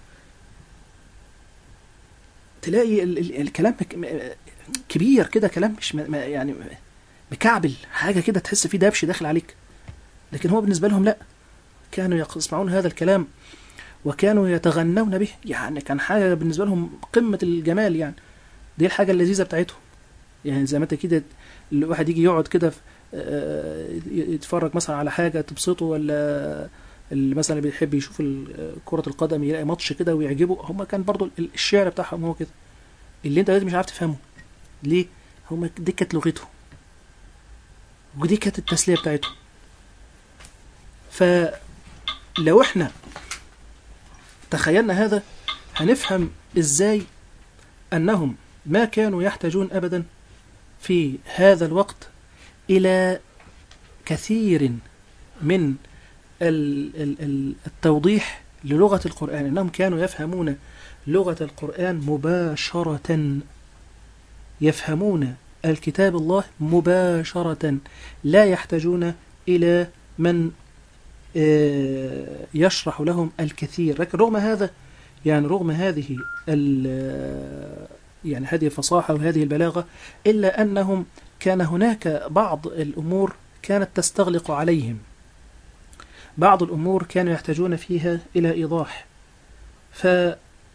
تلاقي ال ال الكلام كبير كده كلام مش يعني مكعبل حاجة كده تحس فيه دبش داخل عليك لكن هو بالنسبة لهم لا كانوا يسمعون هذا الكلام وكانوا يتغنون به يعني كان حاجة بالنسبة لهم قمة الجمال يعني دي الحاجة اللذيذة بتاعتهم يعني زي ما انت كده الواحد يجي يقعد كده يتفرج مثلا على حاجة تبسطه ولا اللي مثلا اللي بيحب يشوف كرة القدم يلاقي ماتش كده ويعجبه هم كان برضو الشعر بتاعهم هو كده اللي انت دلوقتي مش عارف تفهمه ليه هم دي كانت لغتهم ودي كانت التسلية بتاعتهم فلو احنا تخيلنا هذا هنفهم ازاي انهم ما كانوا يحتاجون ابدا في هذا الوقت الى كثير من التوضيح للغة القرآن أنهم كانوا يفهمون لغة القرآن مباشرة يفهمون الكتاب الله مباشرة لا يحتاجون إلى من يشرح لهم الكثير لكن رغم هذا يعني رغم هذه يعني هذه الفصاحة وهذه البلاغة إلا أنهم كان هناك بعض الأمور كانت تستغلق عليهم بعض الأمور كانوا يحتاجون فيها إلى إيضاح فنجد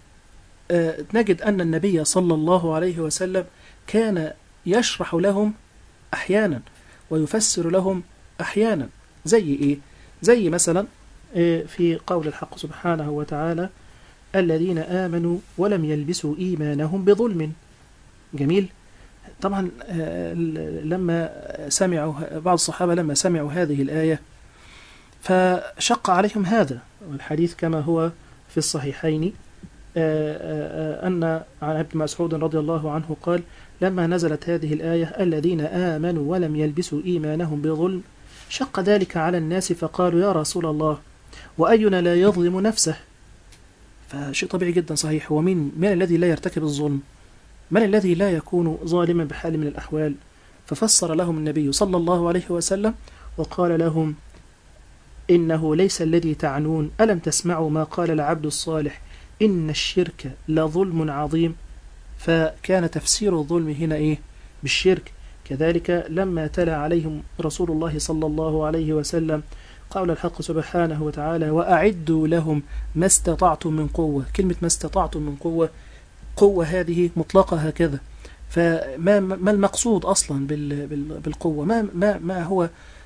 أن النبي صلى الله عليه وسلم كان يشرح لهم أحيانا ويفسر لهم أحيانا زي إيه؟ زي مثلا في قول الحق سبحانه وتعالى الذين آمنوا ولم يلبسوا إيمانهم بظلم جميل طبعا لما سمعوا بعض الصحابة لما سمعوا هذه الآية فشق عليهم هذا والحديث كما هو في الصحيحين أن عن ابن مسعود رضي الله عنه قال لما نزلت هذه الآية الذين آمنوا ولم يلبسوا إيمانهم بظلم شق ذلك على الناس فقالوا يا رسول الله وأينا لا يظلم نفسه فشيء طبيعي جدا صحيح هو مين, من الذي لا يرتكب الظلم من الذي لا يكون ظالما بحال من الأحوال ففسر لهم النبي صلى الله عليه وسلم وقال لهم إنه ليس الذي تعنون ألم تسمعوا ما قال العبد الصالح إن الشرك لظلم عظيم فكان تفسير الظلم هنا إيه بالشرك كذلك لما تلا عليهم رسول الله صلى الله عليه وسلم قول الحق سبحانه وتعالى وأعدوا لهم ما استطعتم من قوة كلمة ما استطعتم من قوة قوة هذه مطلقة هكذا فما ما المقصود أصلا بالقوة ما, ما, ما هو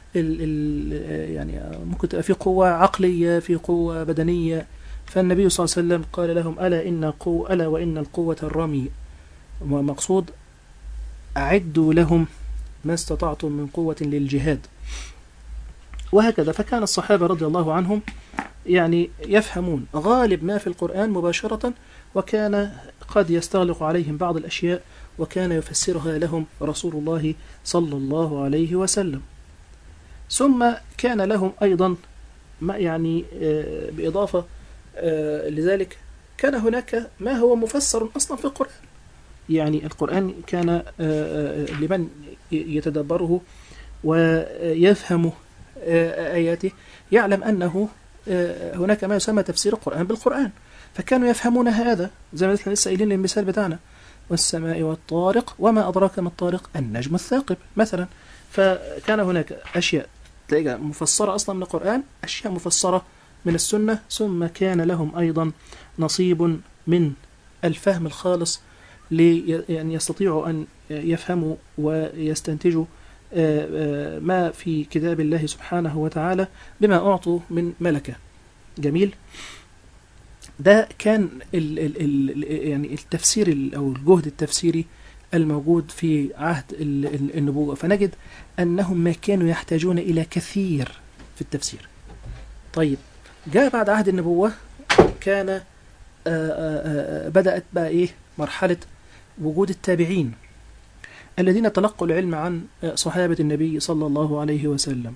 ال ال يعني ممكن تبقى في قوة عقلية في قوة بدنية فالنبي صلى الله عليه وسلم قال لهم ألا إن قو ألا وإن القوة الرمي ومقصود أعدوا لهم ما استطعتم من قوة للجهاد وهكذا فكان الصحابة رضي الله عنهم يعني يفهمون غالب ما في القرآن مباشرة وكان قد يستغلق عليهم بعض الأشياء وكان يفسرها لهم رسول الله صلى الله عليه وسلم ثم كان لهم أيضا ما يعني آه، بإضافة آه، لذلك كان هناك ما هو مفسر أصلا في القرآن يعني القرآن كان آه، آه، لمن يتدبره ويفهم آه، آياته يعلم أنه آه، هناك ما يسمى تفسير القرآن بالقرآن فكانوا يفهمون هذا زي ما احنا لسه قايلين المثال بتاعنا والسماء والطارق وما أدراك ما الطارق النجم الثاقب مثلا فكان هناك أشياء تلاقيها مفسرة أصلا من القرآن أشياء مفسرة من السنة ثم كان لهم أيضا نصيب من الفهم الخالص لي يعني يستطيعوا أن يفهموا ويستنتجوا آه، آه، ما في كتاب الله سبحانه وتعالى بما أعطوا من ملكة جميل ده كان ال ال ال يعني التفسير ال- أو الجهد التفسيري الموجود في عهد ال- ال- النبوة فنجد أنهم ما كانوا يحتاجون إلى كثير في التفسير طيب جاء بعد عهد النبوة كان آه، آه، آه، بدأت بقى إيه مرحلة وجود التابعين الذين تلقوا العلم عن آه، صحابة النبي صلى الله عليه وسلم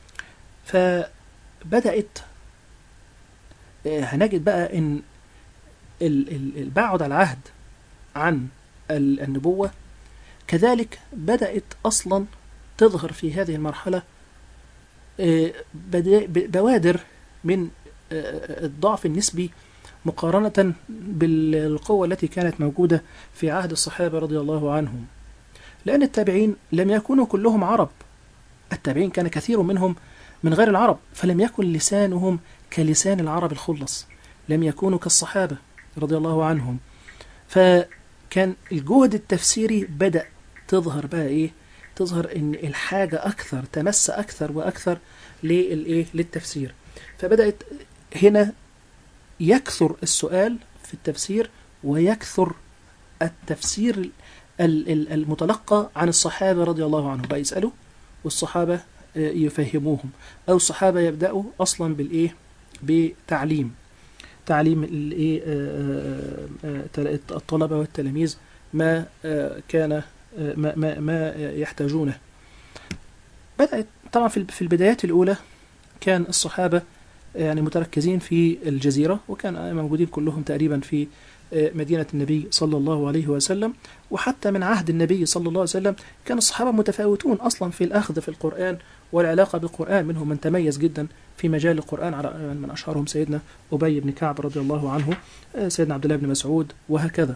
فبدأت آه، هنجد بقى إن ال- ال- البعد العهد عن ال- النبوة كذلك بدأت أصلا تظهر في هذه المرحلة آه، بدا- ب- بوادر من آه، الضعف النسبي مقارنة بالقوة التي كانت موجودة في عهد الصحابة رضي الله عنهم لأن التابعين لم يكونوا كلهم عرب التابعين كان كثير منهم من غير العرب فلم يكن لسانهم كلسان العرب الخلص لم يكونوا كالصحابة رضي الله عنهم فكان الجهد التفسيري بدأ تظهر بقى إيه تظهر إن الحاجة أكثر تمس أكثر وأكثر للإيه للتفسير فبدأت هنا يكثر السؤال في التفسير ويكثر التفسير ال- ال- المتلقى عن الصحابة رضي الله عنهم بقى يسألوا والصحابة آه، يفهموهم أو الصحابة يبدأوا أصلا بالإيه بتعليم تعليم الإيه آه، آه، آه، الطلبة والتلاميذ ما آه، كان آه، ما ما ما يحتاجونه بدأت طبعا في في البدايات الأولى كان الصحابة يعني متركزين في الجزيرة وكان موجودين كلهم تقريبا في آه، مدينة النبي صلى الله عليه وسلم وحتى من عهد النبي صلى الله عليه وسلم كان الصحابة متفاوتون أصلا في الأخذ في القرآن والعلاقة بالقرآن منهم من تميز جدا في مجال القرآن على من أشهرهم سيدنا أبي بن كعب رضي الله عنه آه، سيدنا عبد الله بن مسعود وهكذا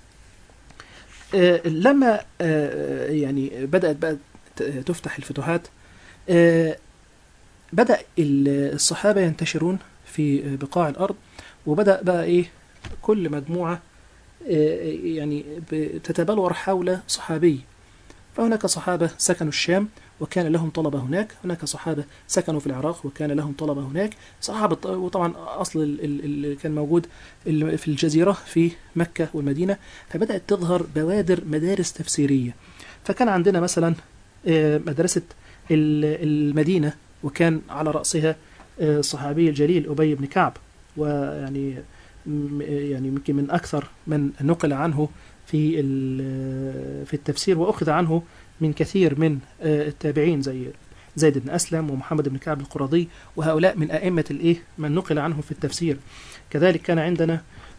آه، لما آه، يعني بدأت بقى ت- تفتح الفتوحات آه، بدأ ال- الصحابة ينتشرون في بقاع الأرض وبدأ بقى إيه كل مجموعة آه، يعني تتبلور حول صحابي فهناك صحابة سكنوا الشام وكان لهم طلبة هناك هناك صحابة سكنوا في العراق وكان لهم طلبة هناك صحابة وطبعا أصل ال- ال- اللي كان موجود ال- في الجزيرة في مكة والمدينة فبدأت تظهر بوادر مدارس تفسيرية فكان عندنا مثلا آه، مدرسة ال- المدينة وكان على رأسها آه، الصحابي الجليل أبي بن كعب ويعني م- يعني يمكن من أكثر من نقل عنه في ال- في التفسير وأخذ عنه من كثير من آه، التابعين زي زيد بن أسلم ومحمد بن كعب القرظي وهؤلاء من أئمة الإيه من نقل عنهم في التفسير كذلك كان عندنا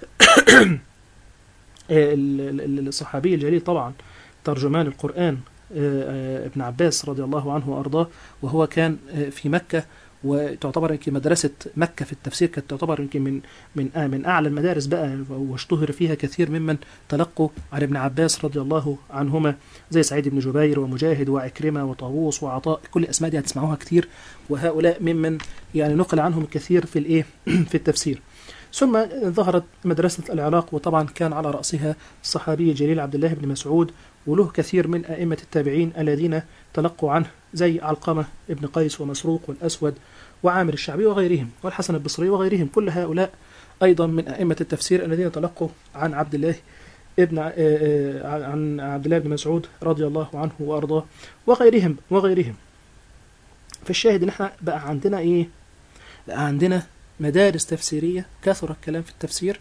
آه، ال- ال- الصحابي الجليل طبعا ترجمان القرآن آه، آه، ابن عباس رضي الله عنه وأرضاه وهو كان آه، في مكة وتعتبر يمكن مدرسة مكة في التفسير كانت تعتبر يمكن من من آه من أعلى المدارس بقى واشتهر فيها كثير ممن تلقوا عن ابن عباس رضي الله عنهما زي سعيد بن جبير ومجاهد وعكرمة وطاووس وعطاء كل الأسماء دي هتسمعوها كتير وهؤلاء ممن يعني نقل عنهم الكثير في الإيه في التفسير ثم ظهرت مدرسة العراق وطبعا كان على رأسها الصحابي الجليل عبد الله بن مسعود وله كثير من أئمة التابعين الذين تلقوا عنه زي علقمة ابن قيس ومسروق والأسود وعامر الشعبي وغيرهم والحسن البصري وغيرهم كل هؤلاء أيضا من أئمة التفسير الذين تلقوا عن عبد الله ابن آه، آه، عن عبد الله بن مسعود رضي الله عنه وأرضاه وغيرهم وغيرهم فالشاهد ان احنا بقى عندنا ايه بقى عندنا مدارس تفسيرية كثر الكلام في التفسير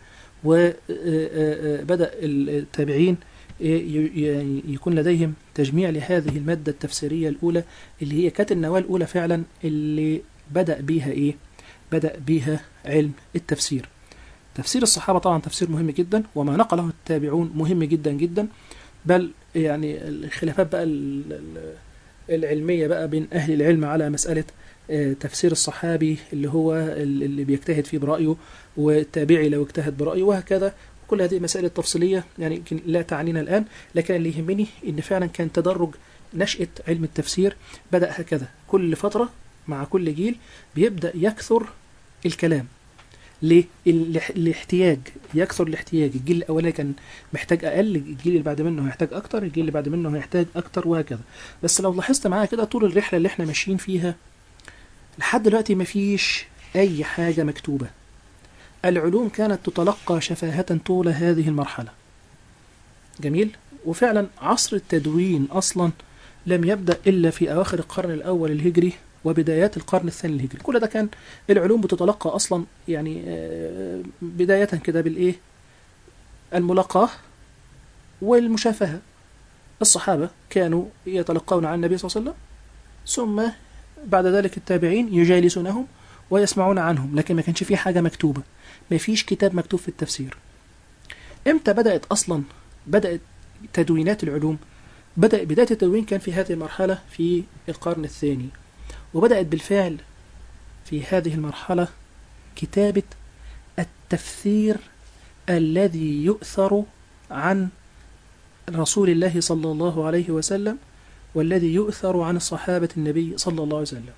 وبدأ التابعين ي- ي- يكون لديهم تجميع لهذه المادة التفسيرية الأولى اللي هي كانت النواة الأولى فعلا اللي بدأ بيها إيه؟ بدأ بيها علم التفسير تفسير الصحابة طبعا تفسير مهم جدا وما نقله التابعون مهم جدا جدا بل يعني الخلافات بقى ال- ال- العلمية بقى بين أهل العلم على مسألة آه، تفسير الصحابي اللي هو ال- اللي بيجتهد فيه برأيه والتابعي لو اجتهد برأيه وهكذا كل هذه مسائل تفصيلية يعني يمكن لا تعنينا الآن لكن اللي يهمني إن فعلا كان تدرج نشأة علم التفسير بدأ هكذا كل فترة مع كل جيل بيبدأ يكثر الكلام ليه؟ ال- الاحتياج يكثر الاحتياج الجيل الأولاني كان محتاج أقل الجيل اللي بعد منه هيحتاج أكتر الجيل اللي بعد منه هيحتاج أكتر وهكذا بس لو لاحظت معايا كده طول الرحلة اللي احنا ماشيين فيها لحد دلوقتي مفيش أي حاجة مكتوبة العلوم كانت تتلقى شفاهة طول هذه المرحلة جميل وفعلا عصر التدوين أصلا لم يبدأ إلا في أواخر القرن الأول الهجري وبدايات القرن الثاني الهجري كل ده كان العلوم بتتلقى أصلا يعني آه، بداية كده بالإيه الملاقاة والمشافهة الصحابة كانوا يتلقون عن النبي صلى الله عليه وسلم ثم بعد ذلك التابعين يجالسونهم ويسمعون عنهم لكن ما كانش في حاجة مكتوبة ما فيش كتاب مكتوب في التفسير امتى بدأت أصلا بدأت تدوينات العلوم بدأ بداية التدوين كان في هذه المرحلة في القرن الثاني وبدأت بالفعل في هذه المرحلة كتابة التفسير الذي يؤثر عن رسول الله صلى الله عليه وسلم والذي يؤثر عن الصحابة النبي صلى الله عليه وسلم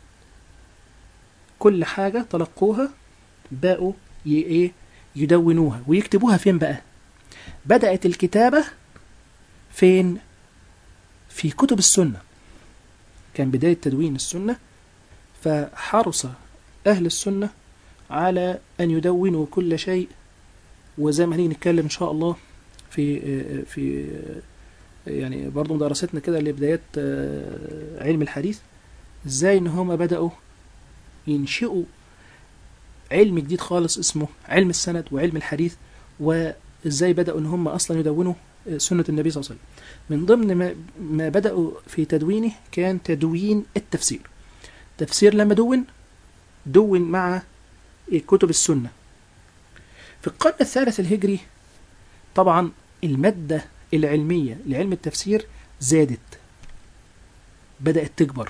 كل حاجة تلقوها بقوا ي- إيه يدونوها ويكتبوها فين بقى بدأت الكتابة فين في كتب السنة كان بداية تدوين السنة فحرص أهل السنة على أن يدونوا كل شيء وزي ما هنيجي نتكلم إن شاء الله في في يعني برضو مدرستنا كده لبدايات آه، علم الحديث ازاي ان هما بدأوا ينشئوا علم جديد خالص اسمه علم السند وعلم الحديث وازاي بدأوا ان هم اصلا يدونوا آه، سنة النبي صلى الله عليه وسلم من ضمن ما, ما بدأوا في تدوينه كان تدوين التفسير تفسير لما دون دون مع كتب السنة في القرن الثالث الهجري طبعا المادة العلمية لعلم التفسير زادت بدأت تكبر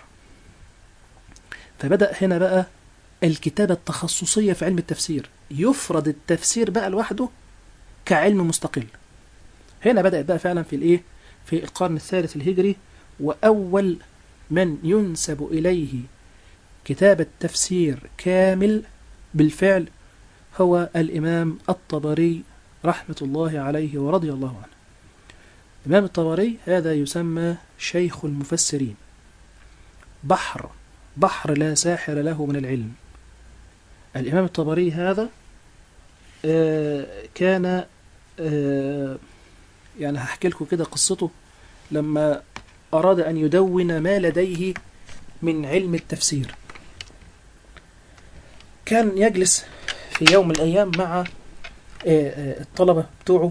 فبدأ هنا بقى الكتابة التخصصية في علم التفسير يفرض التفسير بقى لوحده كعلم مستقل هنا بدأت بقى فعلا في الايه في القرن الثالث الهجري وأول من ينسب إليه كتابة تفسير كامل بالفعل هو الإمام الطبري رحمة الله عليه ورضي الله عنه الإمام الطبري هذا يسمى شيخ المفسرين بحر بحر لا ساحر له من العلم الإمام الطبري هذا آه، كان آه، يعني هحكي لكم كده قصته لما أراد أن يدون ما لديه من علم التفسير كان يجلس في يوم من الأيام مع آه، آه، الطلبة بتوعه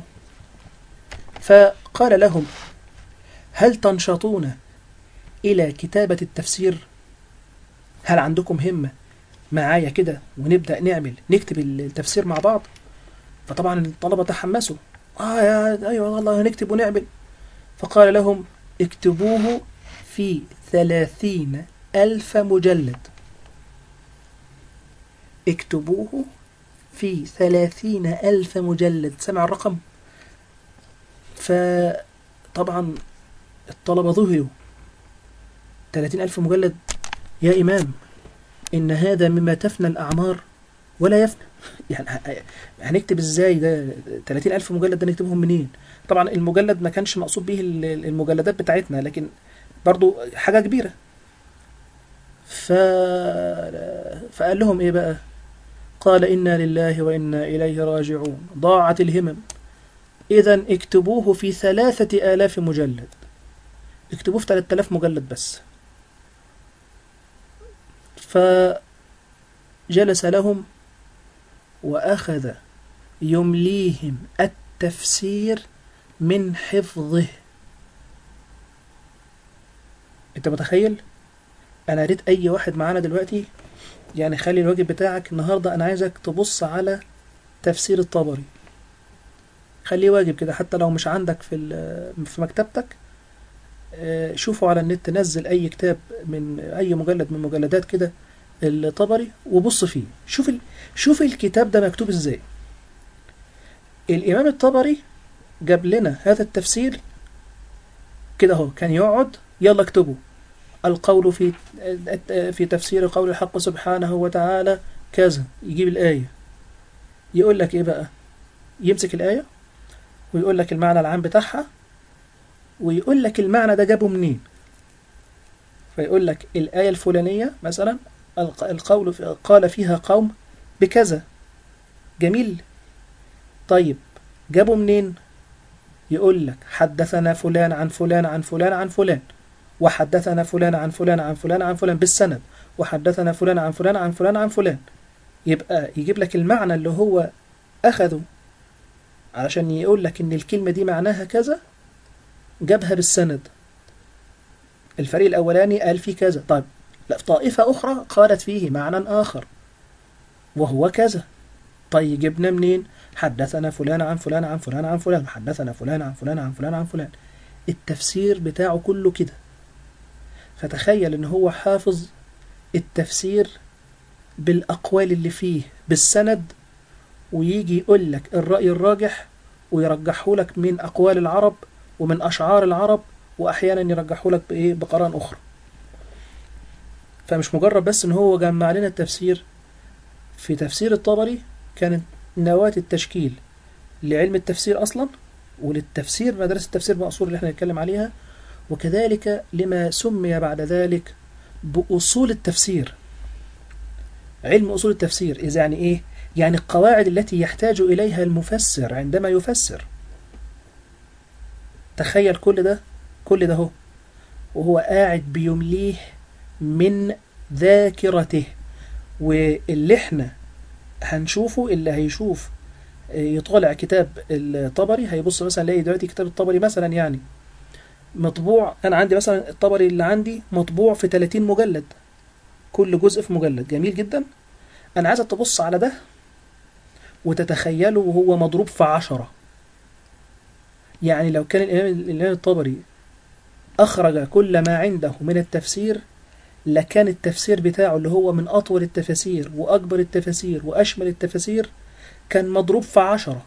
فقال لهم هل تنشطون إلى كتابة التفسير هل عندكم همة معايا كده ونبدأ نعمل نكتب التفسير مع بعض فطبعا الطلبة تحمسوا آه يا أيوة والله هنكتب ونعمل فقال لهم اكتبوه في ثلاثين ألف مجلد اكتبوه في ثلاثين ألف مجلد سمع الرقم فطبعا الطلبة ظهروا ثلاثين ألف مجلد يا إمام إن هذا مما تفنى الأعمار ولا يفنى يعني ه- هنكتب ازاي ده 30 ألف مجلد ده نكتبهم منين طبعا المجلد ما كانش مقصود به ال- المجلدات بتاعتنا لكن برضو حاجة كبيرة ف... فقال لهم ايه بقى قال إنا لله وإنا إليه راجعون ضاعت الهمم إذا اكتبوه في ثلاثة آلاف مجلد اكتبوه في 3000 مجلد بس فجلس لهم وأخذ يمليهم التفسير من حفظه انت متخيل انا ريت اي واحد معانا دلوقتي يعني خلي الواجب بتاعك النهارده انا عايزك تبص على تفسير الطبري خليه واجب كده حتى لو مش عندك في ال- في مكتبتك آه، شوفوا على النت نزل اي كتاب من اي مجلد من مجلدات كده الطبري وبص فيه شوف ال... شوف الكتاب ده مكتوب ازاي الامام الطبري جاب لنا هذا التفسير كده اهو كان يقعد يلا اكتبه القول في في تفسير قول الحق سبحانه وتعالى كذا يجيب الآية يقول لك ايه بقى يمسك الآية ويقول لك المعنى العام بتاعها ويقول لك المعنى ده جابه منين فيقول لك الآية الفلانية مثلا الق- القول في- قال فيها قوم بكذا جميل طيب جابوا منين يقول لك حدثنا فلان عن فلان عن فلان عن فلان وحدثنا فلان عن فلان عن فلان عن فلان بالسند وحدثنا فلان عن فلان عن فلان عن فلان يبقى يجيب لك المعنى اللي هو أخذه علشان يقول لك إن الكلمة دي معناها كذا جابها بالسند الفريق الأولاني قال فيه كذا طيب لا طائفة أخرى قالت فيه معنى آخر وهو كذا طيب جبنا منين حدثنا فلان عن فلان عن فلان عن فلان حدثنا فلان عن فلان عن فلان عن فلان التفسير بتاعه كله كده فتخيل ان هو حافظ التفسير بالأقوال اللي فيه بالسند ويجي يقول لك الرأي الراجح ويرجحه لك من أقوال العرب ومن أشعار العرب وأحيانا يرجحه لك بإيه بقران أخرى فمش مجرد بس ان هو جمع لنا التفسير في تفسير الطبري كانت نواة التشكيل لعلم التفسير أصلا وللتفسير مدرسة التفسير مقصور اللي احنا نتكلم عليها وكذلك لما سمي بعد ذلك بأصول التفسير علم أصول التفسير إذا يعني إيه؟ يعني القواعد التي يحتاج إليها المفسر عندما يفسر تخيل كل ده كل ده هو وهو قاعد بيمليه من ذاكرته واللي احنا هنشوفه اللي هيشوف يطالع كتاب الطبري هيبص مثلا يلاقي دلوقتي كتاب الطبري مثلا يعني مطبوع انا عندي مثلا الطبري اللي عندي مطبوع في 30 مجلد كل جزء في مجلد جميل جدا انا عايزك تبص على ده وتتخيله وهو مضروب في عشرة يعني لو كان الإمام الإمام الطبري أخرج كل ما عنده من التفسير لكان التفسير بتاعه اللي هو من أطول التفاسير وأكبر التفاسير وأشمل التفاسير كان مضروب في عشرة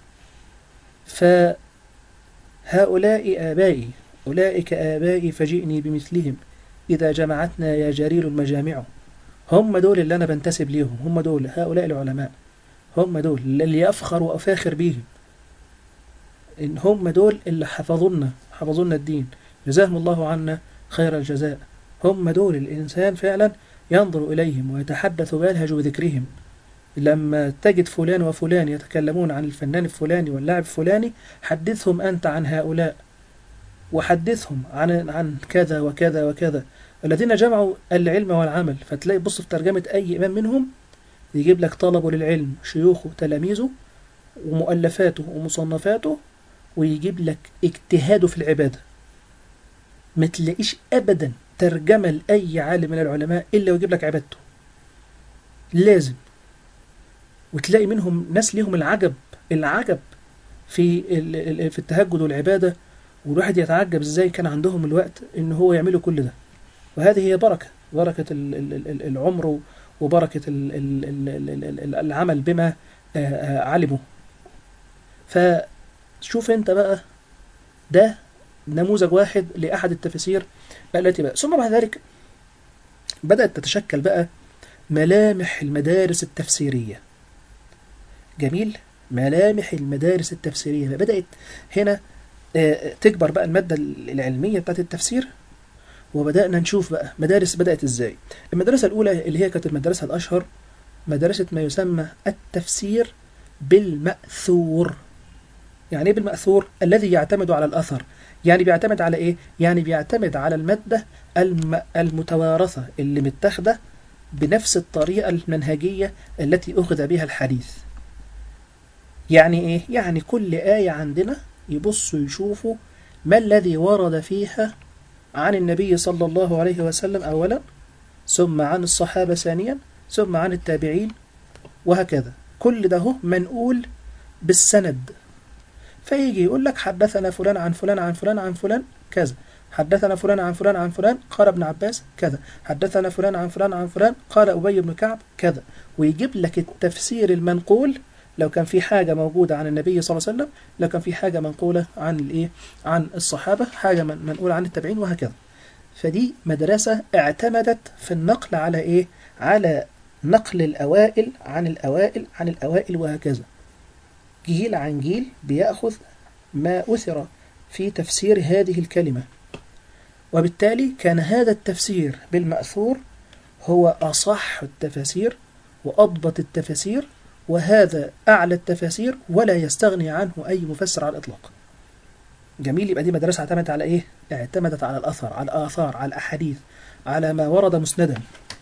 فهؤلاء آبائي أولئك آبائي فجئني بمثلهم إذا جمعتنا يا جرير المجامع هم دول اللي أنا بنتسب ليهم هم دول هؤلاء العلماء هم دول اللي أفخر وأفاخر بيهم إن هم دول اللي حفظونا حفظونا الدين جزاهم الله عنا خير الجزاء هم دول الإنسان فعلا ينظر إليهم ويتحدث ويلهج بذكرهم لما تجد فلان وفلان يتكلمون عن الفنان الفلاني واللاعب الفلاني حدثهم أنت عن هؤلاء وحدثهم عن عن كذا وكذا وكذا الذين جمعوا العلم والعمل فتلاقي بص في ترجمة أي إمام منهم يجيب لك طلبه للعلم شيوخه تلاميذه ومؤلفاته ومصنفاته ويجيب لك اجتهاده في العبادة ما تلاقيش أبدا ترجمة لأي عالم من العلماء إلا ويجيب لك عبادته لازم وتلاقي منهم ناس ليهم العجب العجب في في التهجد والعبادة والواحد يتعجب ازاي كان عندهم الوقت ان هو يعملوا كل ده وهذه هي بركة بركة العمر وبركة العمل بما علموا فشوف انت بقى ده نموذج واحد لأحد التفاسير التي بقى ثم بعد ذلك بدأت تتشكل بقى ملامح المدارس التفسيرية جميل ملامح المدارس التفسيرية بدأت هنا آه، تكبر بقى المادة العلمية بتاعت التفسير وبدأنا نشوف بقى مدارس بدأت ازاي المدرسة الأولى اللي هي كانت المدرسة الأشهر مدرسة ما يسمى التفسير بالمأثور يعني ايه بالمأثور الذي يعتمد على الأثر يعني بيعتمد على ايه يعني بيعتمد على المادة الم... المتوارثة اللي متاخدة بنفس الطريقة المنهجية التي أخذ بها الحديث يعني ايه يعني كل آية عندنا يبصوا يشوفوا ما الذي ورد فيها عن النبي صلى الله عليه وسلم أولا ثم عن الصحابة ثانيا ثم عن التابعين وهكذا كل ده هو منقول بالسند فيجي يقول لك حدثنا فلان عن فلان عن فلان عن فلان كذا حدثنا فلان عن فلان عن فلان قال ابن عباس كذا حدثنا فلان عن فلان عن فلان قال أبي بن كعب كذا ويجيب لك التفسير المنقول لو كان في حاجة موجودة عن النبي صلى الله عليه وسلم لو كان في حاجة منقولة عن الإيه عن الصحابة حاجة من- منقولة عن التابعين وهكذا فدي مدرسة اعتمدت في النقل على إيه على نقل الأوائل عن الأوائل عن الأوائل وهكذا جيل عن جيل بيأخذ ما أثر في تفسير هذه الكلمة وبالتالي كان هذا التفسير بالمأثور هو أصح التفاسير وأضبط التفاسير وهذا أعلى التفاسير ولا يستغني عنه أي مفسر على الإطلاق جميل يبقى دي مدرسة اعتمدت على إيه؟ اعتمدت على الأثر على الآثار على الأحاديث على ما ورد مسندا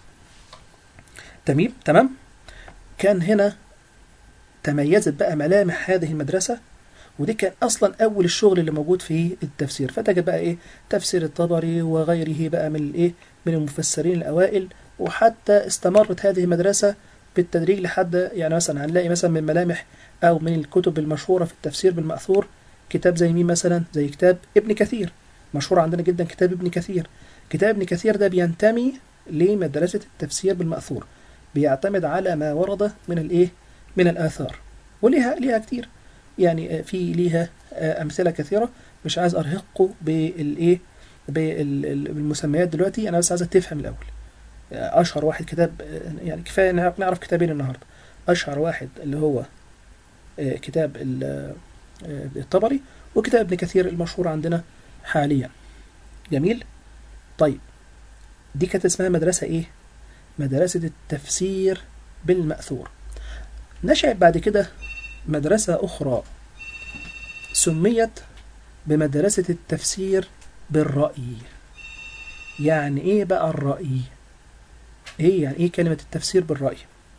تمام تمام كان هنا تميزت بقى ملامح هذه المدرسة ودي كان أصلا أول الشغل اللي موجود في التفسير فتجد بقى إيه تفسير الطبري وغيره بقى من الإيه من المفسرين الأوائل وحتى استمرت هذه المدرسة بالتدريج لحد يعني مثلا هنلاقي مثلا من ملامح أو من الكتب المشهورة في التفسير بالمأثور كتاب زي مين مثلا زي كتاب ابن كثير مشهور عندنا جدا كتاب ابن كثير كتاب ابن كثير ده بينتمي لمدرسة التفسير بالمأثور بيعتمد على ما ورد من الإيه من الآثار وليها ليها كتير يعني آه، في ليها آه، أمثلة كثيرة مش عايز أرهقه بالإيه بال- ال- بالمسميات دلوقتي أنا بس عايزك تفهم الأول آه، أشهر واحد كتاب آه، يعني كفاية نعرف نعرف كتابين النهاردة أشهر واحد اللي هو آه، كتاب ال- آه، الطبري وكتاب ابن كثير المشهور عندنا حاليا جميل طيب دي كانت اسمها مدرسة إيه مدرسة التفسير بالمأثور نشأت بعد كده مدرسة أخرى سميت بمدرسة التفسير بالرأي يعني إيه بقى الرأي؟ إيه يعني إيه كلمة التفسير بالرأي؟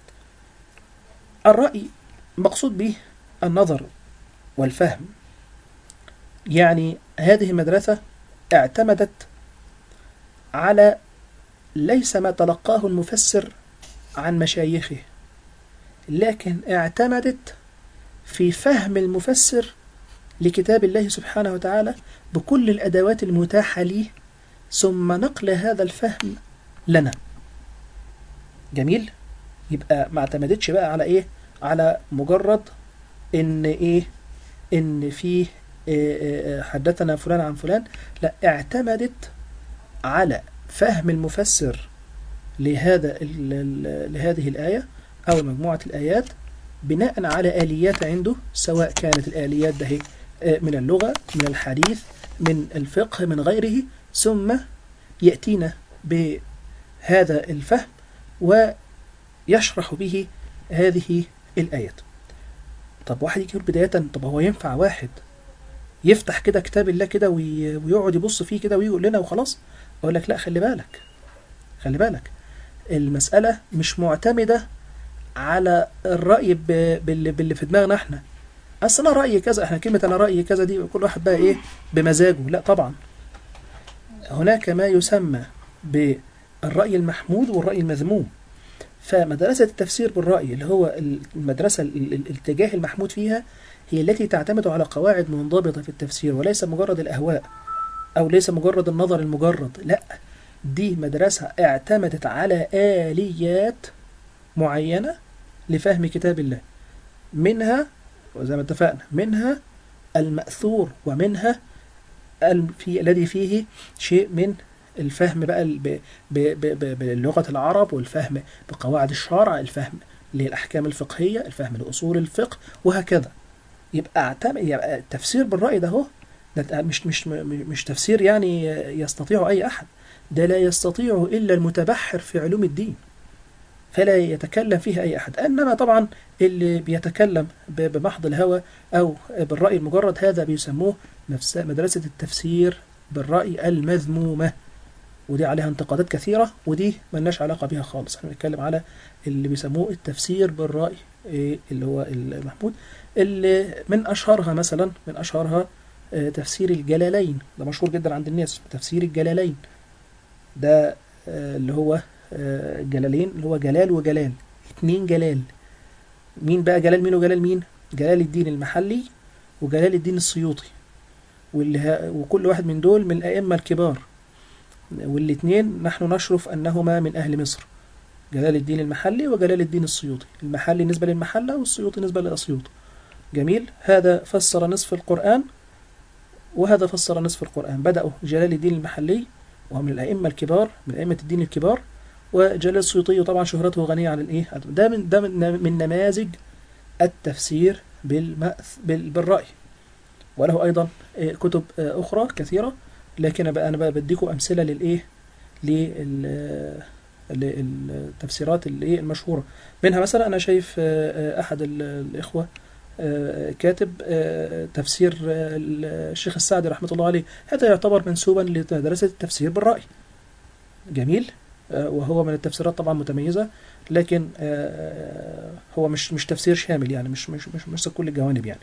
الرأي مقصود به النظر والفهم يعني هذه المدرسة اعتمدت على ليس ما تلقاه المفسر عن مشايخه لكن اعتمدت في فهم المفسر لكتاب الله سبحانه وتعالى بكل الأدوات المتاحة ليه ثم نقل هذا الفهم لنا جميل يبقى ما اعتمدتش بقى على ايه على مجرد ان ايه ان فيه إيه إيه حدثنا فلان عن فلان لا اعتمدت على فهم المفسر لهذا ال- ال- لهذه الآية أو مجموعة الآيات بناء على آليات عنده سواء كانت الآليات ده هي، آه، من اللغة من الحديث من الفقه من غيره ثم يأتينا بهذا الفهم ويشرح به هذه الآيات طب واحد يجي يقول بداية طب هو ينفع واحد يفتح كده كتاب الله كده وي- ويقعد يبص فيه كده ويقول لنا وخلاص أقول لك لا خلي بالك خلي بالك المسألة مش معتمدة على الرأي ب- باللي, باللي في دماغنا احنا أصل أنا رأيي كذا احنا كلمة أنا رأيي كذا دي كل واحد بقى إيه بمزاجه لا طبعا هناك ما يسمى بالرأي المحمود والرأي المذموم فمدرسة التفسير بالرأي اللي هو المدرسة ال- ال- الاتجاه المحمود فيها هي التي تعتمد على قواعد منضبطة في التفسير وليس مجرد الأهواء أو ليس مجرد النظر المجرد لا دي مدرسة اعتمدت على آليات معينة لفهم كتاب الله منها وزي ما اتفقنا منها المأثور ومنها ال- في الذي فيه شيء من الفهم بقى ال- ب- ب- ب- ب- بلغة العرب والفهم بقواعد الشرع الفهم للأحكام الفقهية الفهم لأصول الفقه وهكذا يبقى اعتمد يبقى التفسير بالرأي ده هو ده مش مش مش تفسير يعني يستطيع أي أحد ده لا يستطيع إلا المتبحر في علوم الدين فلا يتكلم فيها أي أحد إنما طبعا اللي بيتكلم ب- بمحض الهوى أو بالرأي المجرد هذا بيسموه نفس مدرسة التفسير بالرأي المذمومة ودي عليها انتقادات كثيرة ودي ملناش علاقة بيها خالص احنا بنتكلم على اللي بيسموه التفسير بالرأي إيه اللي هو المحمود اللي من أشهرها مثلا من أشهرها آه، تفسير الجلالين ده مشهور جدا عند الناس تفسير الجلالين ده آه، اللي هو آه، جلالين اللي هو جلال وجلال اتنين جلال مين بقى جلال مين وجلال مين جلال الدين المحلي وجلال الدين السيوطي واللي ها وكل واحد من دول من الأئمة الكبار والاثنين نحن نشرف أنهما من أهل مصر جلال الدين المحلي وجلال الدين السيوطي المحلي نسبة للمحلة والسيوطي نسبة للأسيوط جميل هذا فسر نصف القرآن وهذا فسر نصف القرآن بدأوا جلال الدين المحلي وهو من الأئمة الكبار من أئمة الدين الكبار وجلال السيوطي طبعا شهرته غنية عن الإيه ده من ده من, من نماذج التفسير بالمأث بال- بالرأي وله أيضا آه، كتب آه، أخرى كثيرة لكن أنا بقى أنا بقى بديكم أمثلة للإيه لل التفسيرات الايه المشهوره منها مثلا انا شايف آه، آه، احد ال- الاخوه آه، كاتب آه، تفسير آه، الشيخ السعدي رحمه الله عليه هذا يعتبر منسوبا لمدرسه التفسير بالراي جميل آه، وهو من التفسيرات طبعا متميزه لكن آه، هو مش مش تفسير شامل يعني مش مش مش مش كل الجوانب يعني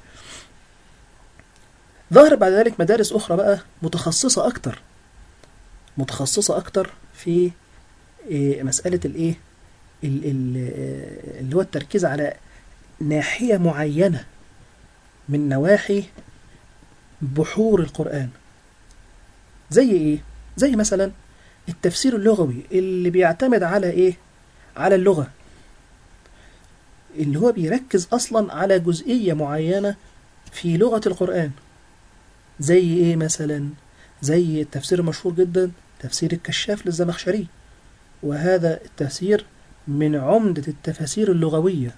ظهر بعد ذلك مدارس أخرى بقى متخصصة أكتر متخصصة أكتر في إيه، مسألة الإيه ال- ال- آه، اللي هو التركيز على ناحية معينة من نواحي بحور القرآن زي إيه؟ زي مثلا التفسير اللغوي اللي بيعتمد على إيه؟ على اللغة اللي هو بيركز أصلا على جزئية معينة في لغة القرآن زي إيه مثلا؟ زي التفسير المشهور جدا تفسير الكشاف للزمخشري وهذا التفسير من عمدة التفاسير اللغوية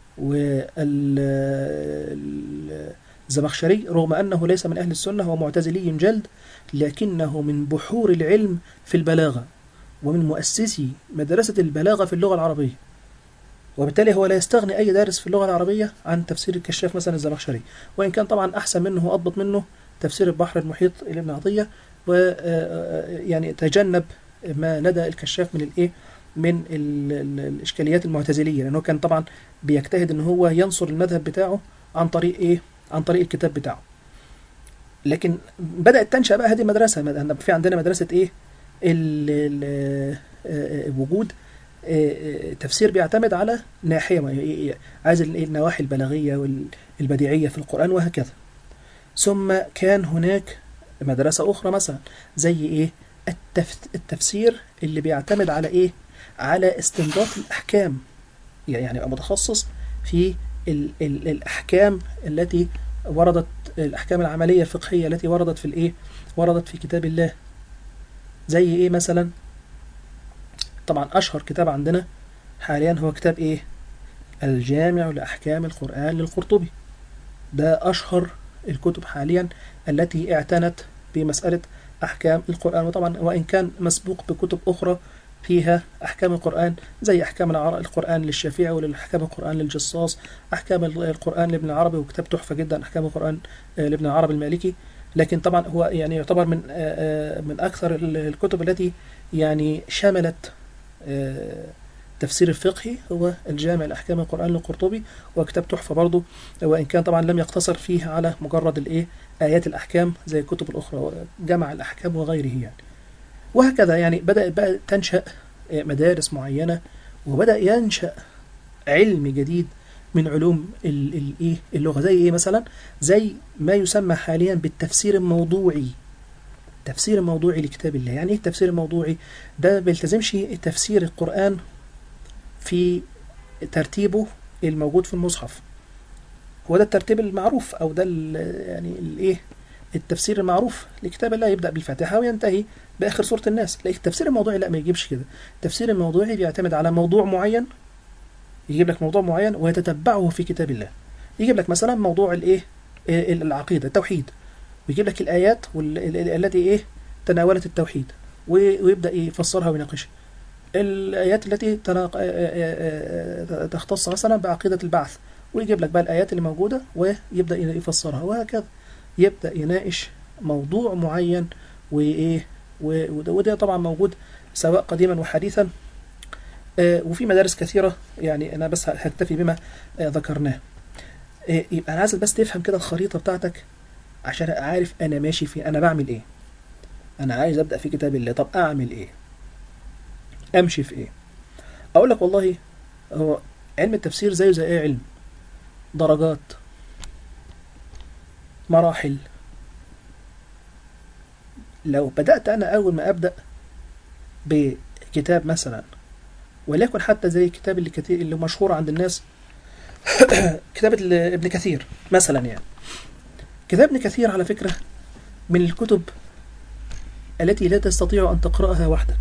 والزمخشري رغم أنه ليس من أهل السنة هو معتزلي جلد لكنه من بحور العلم في البلاغة ومن مؤسسي مدرسة البلاغة في اللغة العربية وبالتالي هو لا يستغني أي دارس في اللغة العربية عن تفسير الكشاف مثلا الزمخشري وإن كان طبعا أحسن منه وأضبط منه تفسير البحر المحيط لابن عطية و يعني تجنب ما ندى الكشاف من الايه من ال ال الاشكاليات المعتزليه لانه كان طبعا بيجتهد ان هو ينصر المذهب بتاعه عن طريق ايه عن طريق الكتاب بتاعه لكن بدات تنشا بقى هذه المدرسه مد- في عندنا مدرسه ايه ال ال آه، آه، وجود آه، آه، تفسير بيعتمد على ناحيه ما- ي- ي- عايز ال- النواحي البلاغيه والبديعيه في القران وهكذا ثم كان هناك مدرسه اخرى مثلا زي ايه التف... التفسير اللي بيعتمد على ايه على استنباط الاحكام يعني يبقى متخصص في ال... ال... الاحكام التي وردت الاحكام العمليه الفقهيه التي وردت في الايه وردت في كتاب الله زي ايه مثلا طبعا اشهر كتاب عندنا حاليا هو كتاب ايه الجامع لاحكام القران للقرطبي ده اشهر الكتب حاليا التي اعتنت بمساله أحكام القرآن وطبعا وإن كان مسبوق بكتب أخرى فيها أحكام القرآن زي أحكام العر- القرآن للشافعي والأحكام القرآن للجصاص أحكام ال- القرآن لابن العربي وكتاب تحفة جدا أحكام القرآن آه، لابن العربي المالكي لكن طبعا هو يعني يعتبر من آه، آه، من أكثر ال- الكتب التي يعني شملت آه، تفسير الفقهي هو الجامع لأحكام القرآن للقرطبي وكتاب تحفة برضه وإن كان طبعا لم يقتصر فيه على مجرد الإيه آيات الأحكام زي الكتب الأخرى جمع الأحكام وغيره يعني وهكذا يعني بدأت بقى تنشأ مدارس معينة وبدأ ينشأ علم جديد من علوم ال- ال- إيه اللغة زي إيه مثلا زي ما يسمى حاليا بالتفسير الموضوعي التفسير الموضوعي لكتاب الله يعني ايه التفسير الموضوعي ده ما بيلتزمش تفسير القرآن في ترتيبه الموجود في المصحف هو ده الترتيب المعروف او ده ال- يعني الايه التفسير المعروف لكتاب الله يبدأ بالفاتحة وينتهي بآخر سورة الناس لكن التفسير الموضوعي لا ما يجيبش كده التفسير الموضوعي بيعتمد على موضوع معين يجيب لك موضوع معين ويتتبعه في كتاب الله يجيب لك مثلا موضوع الايه آه، العقيدة التوحيد ويجيب لك الآيات وال- ال- ال- التي ايه تناولت التوحيد و- ويبدأ يفسرها ويناقشها الآيات التي تنا- آه، آه، آه، تختص مثلا بعقيدة البعث ويجيب لك بقى الآيات اللي موجودة ويبدأ يفسرها وهكذا يبدأ يناقش موضوع معين وإيه و- وده, وده طبعا موجود سواء قديما وحديثا آه، وفي مدارس كثيرة يعني أنا بس هكتفي بما آه، ذكرناه آه، يبقى أنا عايز بس تفهم كده الخريطة بتاعتك عشان أعرف أنا ماشي فين أنا بعمل إيه أنا عايز أبدأ في كتاب الله طب أعمل إيه أمشي في إيه أقول لك والله هو علم التفسير زيه زي أي علم درجات مراحل لو بدأت أنا أول ما أبدأ بكتاب مثلا وليكن حتى زي الكتاب اللي كتير اللي مشهور عند الناس كتابة ال- ابن كثير مثلا يعني كتاب ابن كثير على فكرة من الكتب التي لا تستطيع أن تقرأها وحدك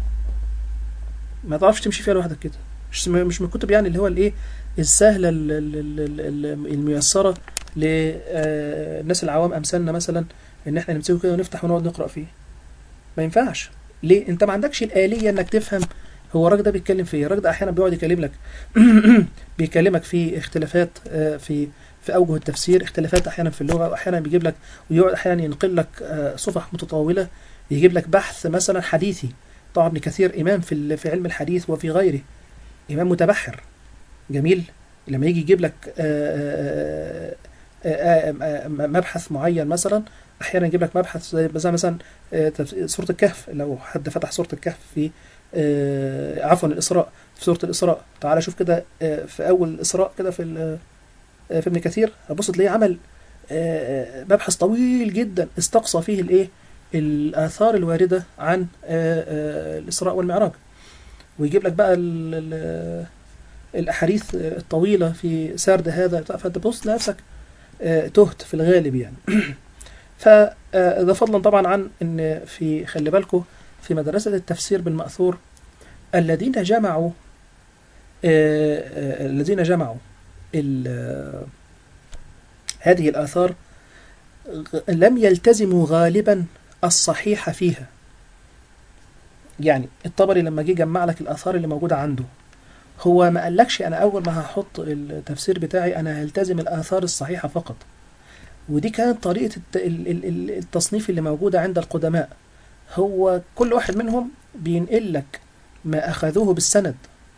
ما تعرفش تمشي فيها لوحدك كده مش مش من الكتب يعني اللي هو الايه السهله ال- ال- ال- ال- الميسره للناس العوام امثالنا مثلا ان احنا نمسكه كده ونفتح ونقعد نقرا فيه ما ينفعش ليه انت ما عندكش الاليه انك تفهم هو الراجل ده بيتكلم في ايه الراجل ده احيانا بيقعد يكلم لك بيكلمك في اختلافات آه، في في اوجه التفسير اختلافات احيانا في اللغه واحيانا بيجيب لك ويقعد احيانا ينقل لك آه، صفح متطاوله يجيب لك بحث مثلا حديثي طبعا ابن كثير امام في ال- في علم الحديث وفي غيره امام متبحر جميل لما يجي يجيب لك آه، آه، آه، آه، مبحث معين مثلا احيانا يجيب لك مبحث زي زي مثلا آه، تف- سوره الكهف لو حد فتح سوره الكهف في آه، عفوا الاسراء في سوره الاسراء تعال شوف كده آه، في اول الاسراء كده في ال- آه، في ابن كثير هتبص تلاقيه عمل آه، آه، مبحث طويل جدا استقصى فيه الايه الآثار الواردة عن آه، آه، الإسراء والمعراج ويجيب لك بقى ال- ال- الأحاديث الطويلة في سرد هذا فأنت تبص لنفسك آه، تهت في الغالب يعني فده فضلا طبعا عن ان في خلي بالكم في مدرسة التفسير بالمأثور الذين جمعوا آه، آه، الذين جمعوا ال- آه، هذه الآثار غ- لم يلتزموا غالبا الصحيح فيها يعني الطبري لما جه جمع لك الآثار اللي موجودة عنده هو ما قالكش أنا أول ما هحط التفسير بتاعي أنا هلتزم الآثار الصحيحة فقط ودي كانت طريقة الت- ال- ال- ال- التصنيف اللي موجودة عند القدماء هو كل واحد منهم بينقل لك ما أخذوه بالسند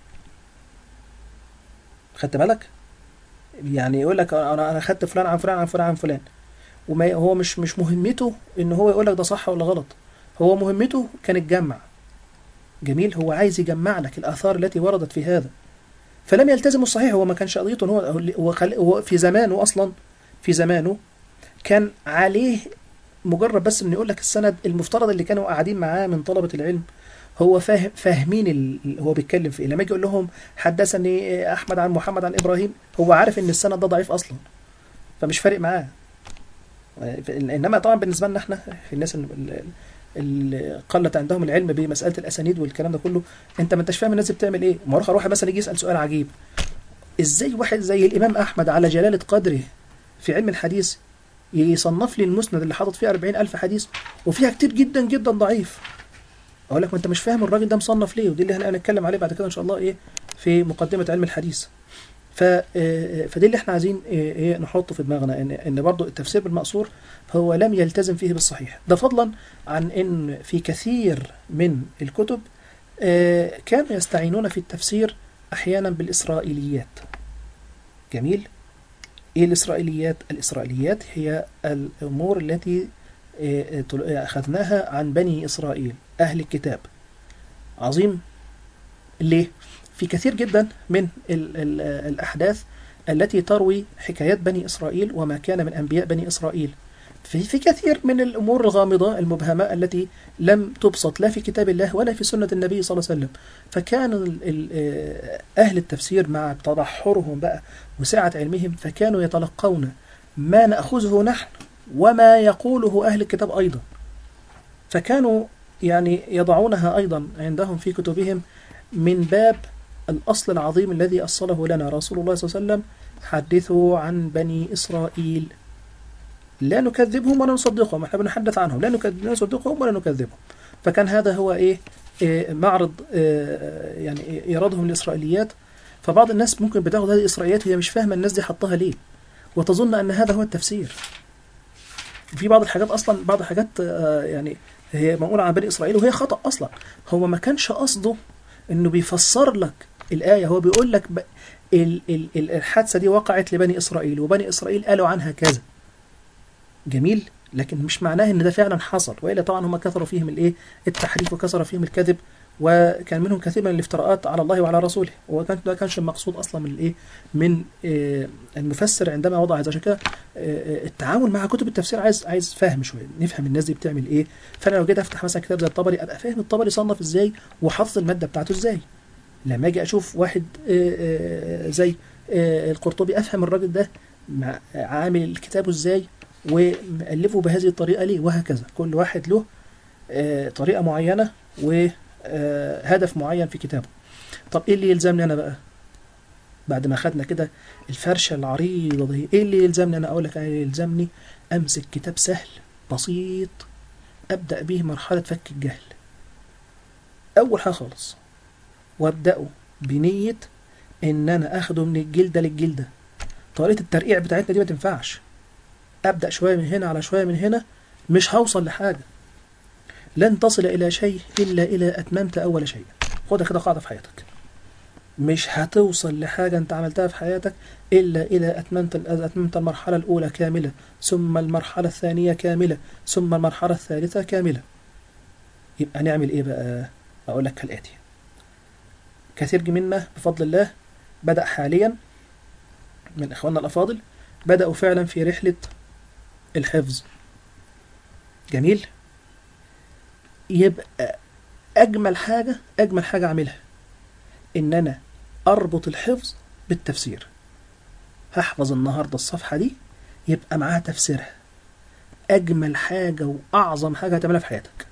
خدت بالك؟ يعني يقول لك أنا أنا خدت فلان عن فلان عن فلان عن فلان وما هو مش مش مهمته ان هو يقول لك ده صح ولا غلط هو مهمته كان الجمع جميل هو عايز يجمع لك الاثار التي وردت في هذا فلم يلتزم الصحيح هو ما كانش قضيته إن هو هو خل- هو في زمانه اصلا في زمانه كان عليه مجرد بس انه يقول لك السند المفترض اللي كانوا قاعدين معاه من طلبه العلم هو فاهم فاهمين ال- هو بيتكلم في ايه لما يجي يقول لهم حدثني احمد عن محمد عن ابراهيم هو عارف ان السند ده ضعيف اصلا فمش فارق معاه انما طبعا بالنسبه لنا احنا الناس اللي اللي قلت عندهم العلم بمساله الاسانيد والكلام ده كله انت ما انتش فاهم الناس دي بتعمل ايه ما اروح اروح مثلا يجي يسال سؤال عجيب ازاي واحد زي الامام احمد على جلاله قدره في علم الحديث يصنف لي المسند اللي حاطط فيه 40 الف حديث وفيها كتير جدا جدا ضعيف اقول لك ما انت مش فاهم الراجل ده مصنف ليه ودي اللي هنتكلم عليه بعد كده ان شاء الله ايه في مقدمه علم الحديث ف آه، فدي اللي احنا عايزين آه، ايه نحطه في دماغنا ان ان برضو التفسير بالمأثور هو لم يلتزم فيه بالصحيح ده فضلا عن ان في كثير من الكتب آه، كانوا يستعينون في التفسير احيانا بالاسرائيليات جميل ايه الاسرائيليات الاسرائيليات هي الامور التي آه، تل- آه، اخذناها عن بني اسرائيل اهل الكتاب عظيم ليه في كثير جدا من ال ال الأحداث التي تروي حكايات بني إسرائيل وما كان من أنبياء بني إسرائيل في, في كثير من الأمور الغامضة المبهمة التي لم تبسط لا في كتاب الله ولا في سنة النبي صلى الله عليه وسلم فكان ال ال آه، أهل التفسير مع تضحرهم بقى وسعة علمهم فكانوا يتلقون ما نأخذه نحن وما يقوله أهل الكتاب أيضا فكانوا يعني يضعونها أيضا عندهم في كتبهم من باب الأصل العظيم الذي أصله لنا رسول الله صلى الله عليه وسلم حدثوا عن بني إسرائيل لا نكذبهم ولا نصدقهم احنا بنحدث عنهم لا نكذب- لا نصدقهم ولا نكذبهم فكان هذا هو ايه إيه، معرض آه، يعني إيه، ايرادهم للاسرائيليات فبعض الناس ممكن بتاخد هذه الاسرائيليات وهي مش فاهمه الناس دي حطها ليه وتظن ان هذا هو التفسير في بعض الحاجات اصلا بعض الحاجات آه، يعني هي منقوله عن بني اسرائيل وهي خطا اصلا هو ما كانش قصده انه بيفسر لك الايه هو بيقول لك ب... ال... ال... ال- الحادثه دي وقعت لبني اسرائيل وبني اسرائيل قالوا عنها كذا جميل لكن مش معناه ان ده فعلا حصل والا طبعا هم كثروا فيهم الايه التحريف وكثر فيهم الكذب وكان منهم كثير من الافتراءات على الله وعلى رسوله وكان ده كانش المقصود اصلا من الايه من آه، المفسر عندما وضع هذا عشان كده آه، آه، التعامل مع كتب التفسير عايز عايز فهم شويه نفهم الناس دي بتعمل ايه فانا لو جيت افتح مثلا كتاب زي الطبري ابقى فاهم الطبري صنف ازاي وحافظ الماده بتاعته ازاي لما اجي اشوف واحد آه، آه، زي آه، القرطبي افهم الراجل ده مع- عامل كتابه ازاي ومألفه بهذه الطريقة ليه وهكذا كل واحد له آه، طريقة معينة وهدف معين في كتابه طب ايه اللي يلزمني انا بقى بعد ما خدنا كده الفرشة العريضة دي ايه اللي يلزمني انا اقول لك انا يلزمني امسك كتاب سهل بسيط ابدأ به مرحلة فك الجهل اول حاجة خالص وابدأه بنية ان انا اخده من الجلدة للجلدة طريقة الترقيع بتاعتنا دي ما تنفعش ابدا شويه من هنا على شويه من هنا مش هوصل لحاجه لن تصل الى شيء الا اذا اتممت اول شيء خدها كده قاعده في حياتك مش هتوصل لحاجه انت عملتها في حياتك الا اذا اتممت اتممت المرحله الاولى كامله ثم المرحله الثانيه كامله ثم المرحله الثالثه كامله يبقى نعمل ايه بقى اقول لك كالاتي كثير منا بفضل الله بدا حاليا من اخواننا الافاضل بداوا فعلا في رحله الحفظ جميل يبقى اجمل حاجه اجمل حاجه اعملها ان انا اربط الحفظ بالتفسير هحفظ النهارده الصفحه دي يبقى معاها تفسيرها اجمل حاجه واعظم حاجه هتعملها في حياتك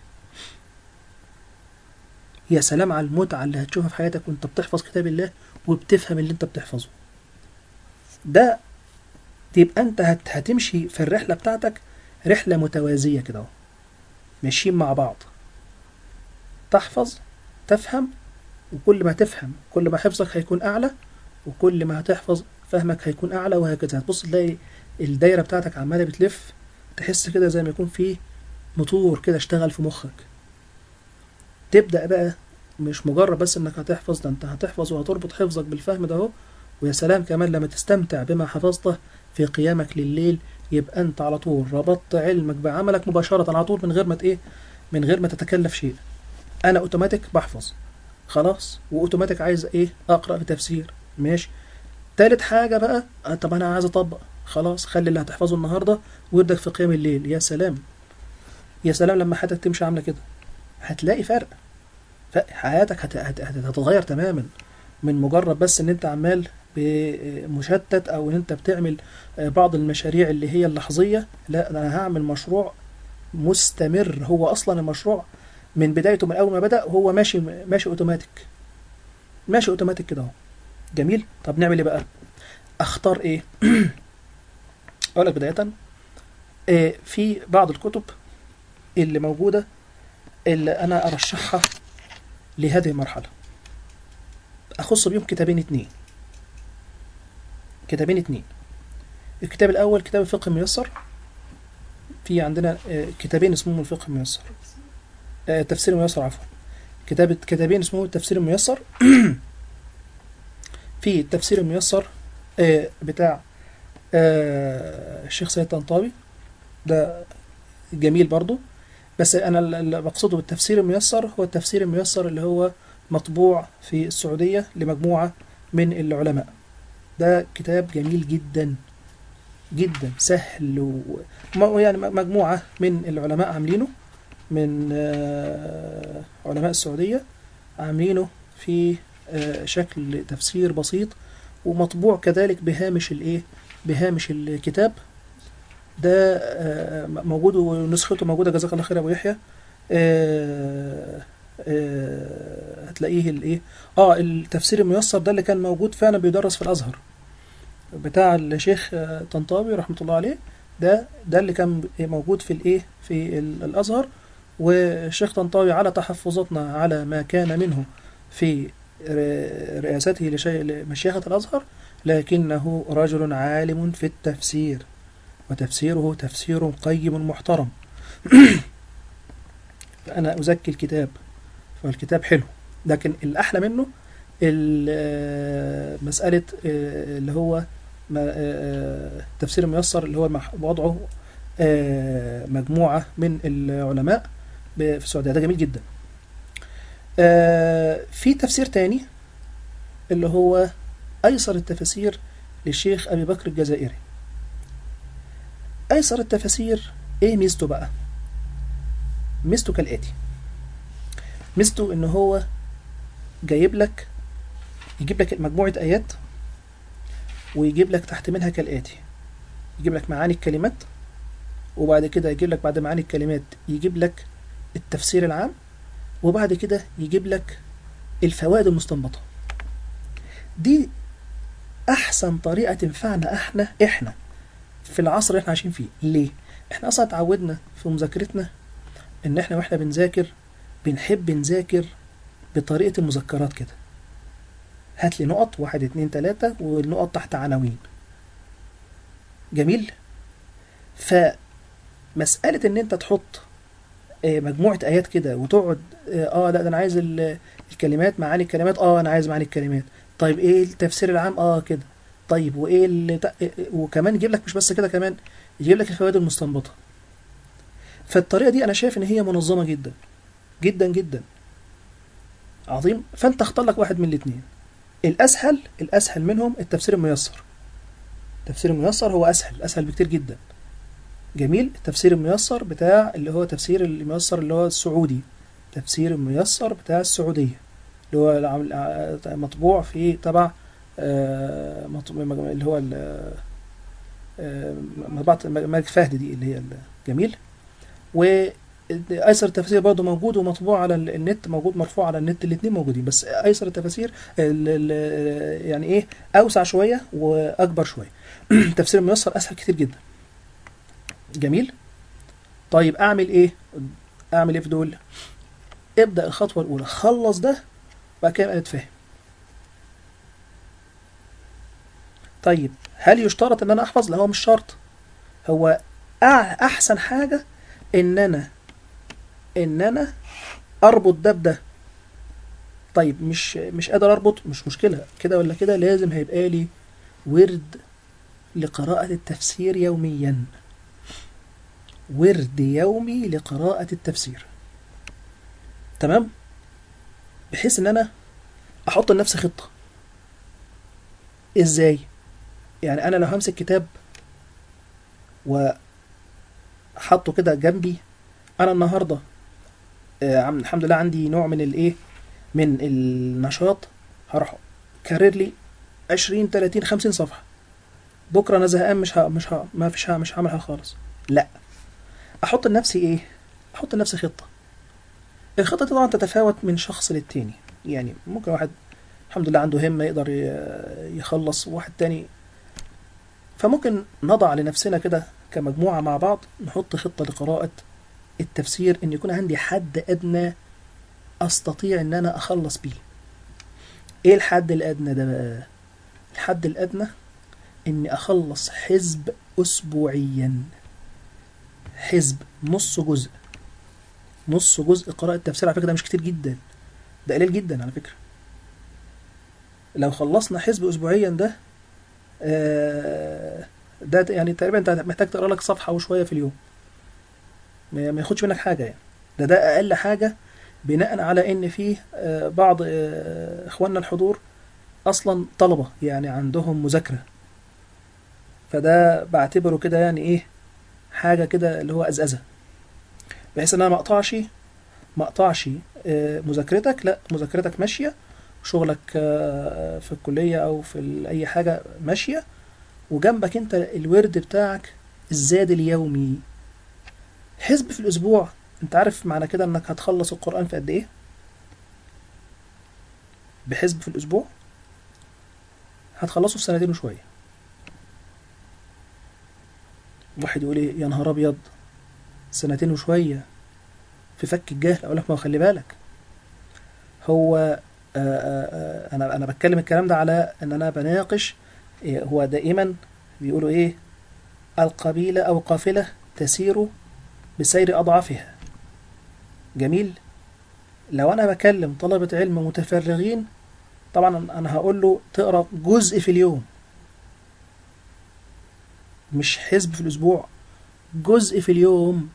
يا سلام على المتعه اللي هتشوفها في حياتك وانت بتحفظ كتاب الله وبتفهم اللي انت بتحفظه ده تبقى انت هت هتمشي في الرحله بتاعتك رحله متوازيه كده اهو ماشيين مع بعض تحفظ تفهم وكل ما تفهم كل ما حفظك هيكون اعلى وكل ما هتحفظ فهمك هيكون اعلى وهكذا هتبص تلاقي الدايره بتاعتك عماله بتلف تحس كده زي ما يكون في موتور كده اشتغل في مخك تبدا بقى مش مجرد بس انك هتحفظ ده انت هتحفظ وهتربط حفظك بالفهم ده اهو ويا سلام كمان لما تستمتع بما حفظته في قيامك لليل يبقى انت على طول ربطت علمك بعملك مباشرة على طول من غير ما ت- ايه من غير ما تتكلف شيء انا اوتوماتيك بحفظ خلاص واوتوماتيك عايز ايه اقرا في تفسير ماشي تالت حاجة بقى آه، طب انا عايز اطبق خلاص خلي اللي هتحفظه النهاردة ويردك في قيام الليل يا سلام يا سلام لما حياتك تمشي عاملة كده هتلاقي فرق ف- حياتك هت... هت... هت... هتتغير تماما من مجرد بس ان انت عمال ب- مشتت او ان انت بتعمل آه، بعض المشاريع اللي هي اللحظية لا ده انا هعمل مشروع مستمر هو اصلا المشروع من بدايته من اول ما بدأ هو ماشي ماشي اوتوماتيك ماشي اوتوماتيك كده اهو جميل طب نعمل ايه بقى اختار ايه اقول لك بداية آه، في بعض الكتب اللي موجودة اللي انا ارشحها لهذه المرحلة اخص بيهم كتابين اتنين كتابين اتنين الكتاب الاول كتاب الفقه الميسر في عندنا آه، كتابين اسمهم الفقه الميسر آه، تفسير الميسر عفوا كتاب كتابين اسمهم التفسير الميسر في التفسير الميسر آه، بتاع آه، الشيخ سيد طنطاوي ده جميل برضو بس انا اللي بقصده بالتفسير الميسر هو التفسير الميسر اللي هو مطبوع في السعودية لمجموعة من العلماء ده كتاب جميل جدا جدا سهل و... م- يعني م- مجموعة من العلماء عاملينه من آه، علماء السعودية عاملينه في آه، شكل تفسير بسيط ومطبوع كذلك بهامش الايه بهامش الكتاب ده آه، موجود ونسخته موجودة جزاك الله خير يا أبو يحيى آه، آه، هتلاقيه الايه اه التفسير الميسر ده اللي كان موجود فعلا بيدرس في الازهر بتاع الشيخ آه، طنطاوي رحمه الله عليه ده ده اللي كان موجود في الايه في ال- الازهر والشيخ طنطاوي على تحفظاتنا على ما كان منه في ر- رئاسته لشيء لمشيخة الازهر لكنه رجل عالم في التفسير وتفسيره تفسير قيم محترم فأنا أزكي الكتاب فالكتاب حلو لكن الأحلى منه ال- آه، مسألة آه، اللي هو ما- آه، تفسير الميسر اللي هو مح- وضعه آه، مجموعة من العلماء ب- في السعودية ده جميل جدا آه، في تفسير تاني اللي هو أيسر التفاسير للشيخ أبي بكر الجزائري أيسر التفاسير إيه ميزته بقى ميزته كالآتي ميزته إن هو جايب لك يجيب لك مجموعة آيات ويجيب لك تحت منها كالآتي يجيب لك معاني الكلمات وبعد كده يجيب لك بعد معاني الكلمات يجيب لك التفسير العام وبعد كده يجيب لك الفوائد المستنبطة دي أحسن طريقة تنفعنا احنا احنا في العصر اللي احنا عايشين فيه ليه؟ احنا اصلا اتعودنا في مذاكرتنا ان احنا واحنا بنذاكر بنحب نذاكر بطريقة المذكرات كده هات لي نقط واحد اتنين تلاتة والنقط تحت عناوين جميل فمسألة ان انت تحط آه، مجموعة آيات كده وتقعد اه آه، لا ده انا عايز ال- الكلمات معاني الكلمات اه انا عايز معاني الكلمات طيب ايه التفسير العام اه كده طيب وايه اللي ت... وكمان يجيب لك مش بس كده كمان يجيب لك الفوائد المستنبطة فالطريقة دي انا شايف ان هي منظمة جدا جدا جدا عظيم فانت اختار لك واحد من الاثنين الاسهل الاسهل منهم التفسير الميسر التفسير الميسر هو اسهل اسهل بكتير جدا جميل التفسير الميسر بتاع اللي هو تفسير الميسر اللي هو السعودي تفسير الميسر بتاع السعودية اللي هو العم- ع- مطبوع في تبع آه، مط- مج- اللي هو ال- آه، مطبعة الملك فهد دي اللي هي ال- جميل وايسر التفاسير برضه موجود ومطبوع على ال- النت موجود مرفوع على النت الاثنين موجودين بس ايسر التفاسير ال- ال- يعني ايه اوسع شويه واكبر شويه تفسير الميسر اسهل كتير جدا جميل طيب اعمل ايه اعمل ايه في دول ابدا الخطوه الاولى خلص ده بعد كده ابقى اتفاهم طيب هل يشترط ان انا احفظ لا هو مش شرط هو أع- احسن حاجه ان انا ان انا اربط ده بده طيب مش مش قادر اربط مش مشكله كده ولا كده لازم هيبقى لي ورد لقراءه التفسير يوميا ورد يومي لقراءه التفسير تمام بحيث ان انا احط لنفسي خطه ازاي يعني انا لو همسك كتاب وحطه كده جنبي انا النهارده آه، عم الحمد لله عندي نوع من الايه من النشاط هروح كرر لي 20 30 50 صفحه بكره انا زهقان مش ها مش ها ما فيش ها مش هعملها خالص لا احط لنفسي ايه احط لنفسي خطه الخطه دي طبعا تتفاوت من شخص للتاني يعني ممكن واحد الحمد لله عنده همه يقدر ي- يخلص وواحد تاني فممكن نضع لنفسنا كده كمجموعة مع بعض نحط خطة لقراءة التفسير إن يكون عندي حد أدنى أستطيع إن أنا أخلص بيه. إيه الحد الأدنى ده بقى؟ الحد الأدنى إني أخلص حزب أسبوعيا. حزب نص جزء. نص جزء قراءة تفسير على فكرة ده مش كتير جدا. ده قليل جدا على فكرة. لو خلصنا حزب أسبوعيا ده آه، ده يعني تقريبا انت محتاج تقرا لك صفحه وشويه في اليوم ما ما ياخدش منك حاجه يعني ده ده اقل حاجه بناء على ان فيه آه، بعض آه، اخواننا الحضور اصلا طلبه يعني عندهم مذاكره فده بعتبره كده يعني ايه حاجه كده اللي هو ازازه بحيث ان انا ما اقطعش ما اقطعش آه، مذاكرتك لا مذاكرتك ماشيه شغلك آه، في الكليه او في ال- اي حاجه ماشيه وجنبك انت الورد بتاعك الزاد اليومي حزب في الأسبوع أنت عارف معنى كده أنك هتخلص القرآن في قد إيه؟ بحزب في الأسبوع هتخلصه في سنتين وشوية واحد يقول إيه يا نهار أبيض سنتين وشوية في فك الجهل أقول لك ما هو خلي بالك هو آآ آآ أنا أنا بتكلم الكلام ده على إن أنا بناقش إيه هو دائما بيقولوا إيه القبيلة أو قافلة تسير بسير أضعافها جميل لو أنا بكلم طلبة علم متفرغين طبعا أنا هقول له تقرأ جزء في اليوم مش حزب في الأسبوع جزء في اليوم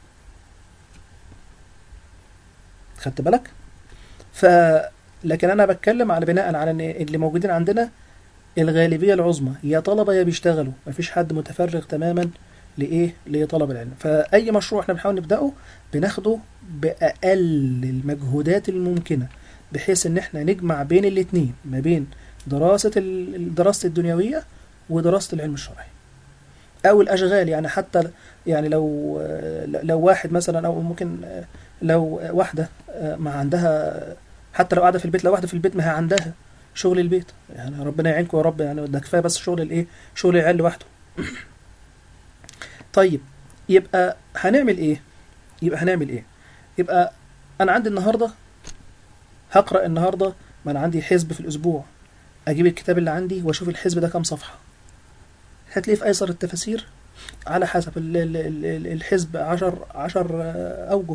خدت بالك ف لكن أنا بتكلم على بناء على إن اللي موجودين عندنا الغالبية العظمى يا طلبة يا بيشتغلوا مفيش حد متفرغ تماما لإيه لطلب العلم فأي مشروع احنا بنحاول نبدأه بناخده بأقل المجهودات الممكنة بحيث ان احنا نجمع بين الاتنين ما بين دراسة ال- دراسة الدنيوية ودراسة العلم الشرعي أو الأشغال يعني حتى يعني لو لو واحد مثلا أو ممكن لو واحدة ما عندها حتى لو قاعدة في البيت لو واحدة في البيت ما هي عندها شغل البيت يعني ربنا يعينكم يا رب يعني ده كفاية بس شغل الايه شغل العيال لوحده طيب يبقى هنعمل ايه يبقى هنعمل ايه يبقى انا عندي النهارده هقرا النهارده ما انا عندي حزب في الاسبوع اجيب الكتاب اللي عندي واشوف الحزب ده كام صفحه هتلاقيه في ايسر التفاسير على حسب ال- ال- ال- الحزب عشر عشر آه، اوجه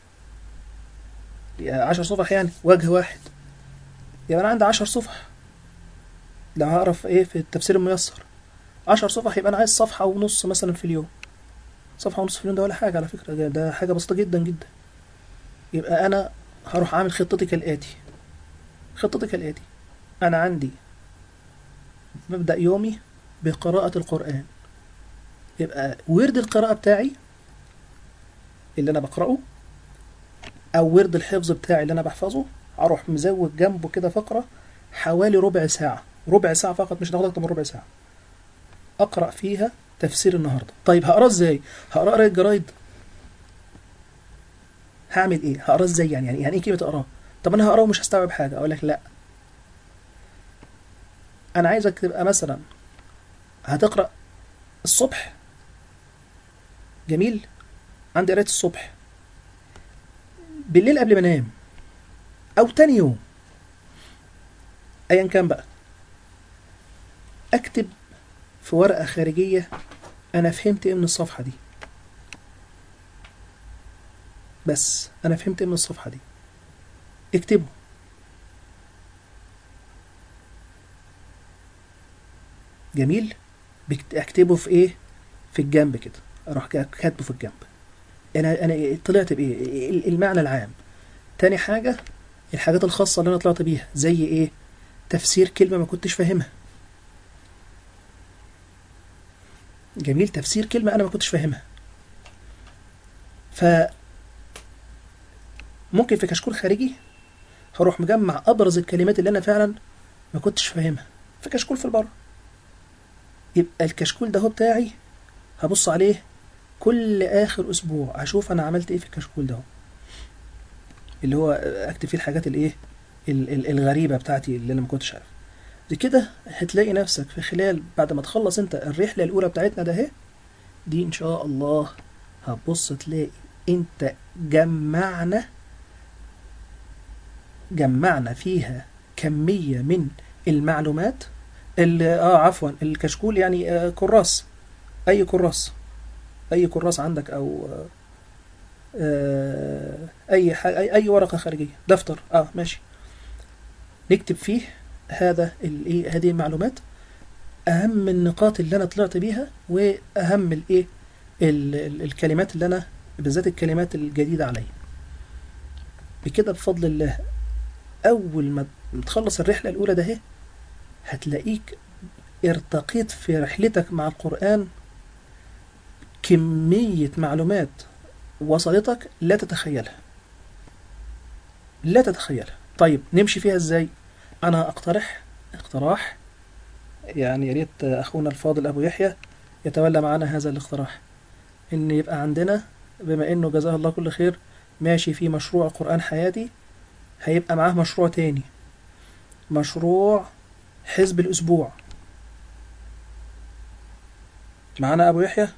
يعني عشر صفح يعني وجه واحد يبقى انا عندي عشر صفح لو هعرف ايه في التفسير الميسر عشر صفح يبقى انا عايز صفحه ونص مثلا في اليوم صفحه ونص في اليوم ده ولا حاجه على فكره ده, ده حاجه بسيطه جدا جدا يبقى انا هروح اعمل خطتي كالاتي خطتي كالاتي انا عندي مبدا يومي بقراءه القران يبقى ورد القراءه بتاعي اللي انا بقراه او ورد الحفظ بتاعي اللي انا بحفظه اروح مزود جنبه كده فقره حوالي ربع ساعه ربع ساعه فقط مش هتاخد اكتر من ربع ساعه اقرا فيها تفسير النهارده طيب هقراه ازاي هقرا قرايه جرايد هعمل ايه هقراه ازاي يعني يعني يعني ايه كلمه اقراه طب انا هقراه ومش هستوعب حاجه اقول لك لا انا عايزك تبقى مثلا هتقرا الصبح جميل عندي قرايه الصبح بالليل قبل ما انام او تاني يوم ايا كان بقى اكتب في ورقه خارجيه انا فهمت ايه من الصفحه دي بس انا فهمت ايه من الصفحه دي اكتبه جميل بكت- اكتبه في ايه في الجنب كده اروح كا- كاتبه في الجنب انا انا طلعت بايه ال- المعنى العام تاني حاجه الحاجات الخاصه اللي انا طلعت بيها زي ايه تفسير كلمه ما كنتش فاهمها جميل تفسير كلمه انا ما كنتش فاهمها ف ممكن في كشكول خارجي هروح مجمع ابرز الكلمات اللي انا فعلا ما كنتش فاهمها في كشكول في البر يبقى الكشكول ده هو بتاعي هبص عليه كل اخر اسبوع اشوف انا عملت ايه في الكشكول ده هو. اللي هو اكتب فيه الحاجات الايه ال- ال- الغريبه بتاعتي اللي انا ما كنتش عارف بكده هتلاقي نفسك في خلال بعد ما تخلص انت الرحله الاولى بتاعتنا ده اهي دي ان شاء الله هتبص تلاقي انت جمعنا جمعنا فيها كمية من المعلومات ال- اه عفوا الكشكول يعني آه كراس اي كراس اي كراس عندك او آه آه اي ح- اي اي ورقة خارجية دفتر اه ماشي نكتب فيه هذا الايه هذه المعلومات اهم النقاط اللي انا طلعت بيها واهم الايه ال- ال- الكلمات اللي انا بالذات الكلمات الجديدة عليا بكده بفضل الله اول ما تخلص الرحله الاولى ده اهي هتلاقيك ارتقيت في رحلتك مع القران كميه معلومات وصلتك لا تتخيلها لا تتخيلها طيب نمشي فيها ازاي انا اقترح اقتراح يعني يا ريت اخونا الفاضل ابو يحيى يتولى معنا هذا الاقتراح ان يبقى عندنا بما انه جزاه الله كل خير ماشي في مشروع قرآن حياتي هيبقى معاه مشروع تاني مشروع حزب الأسبوع معانا أبو يحيى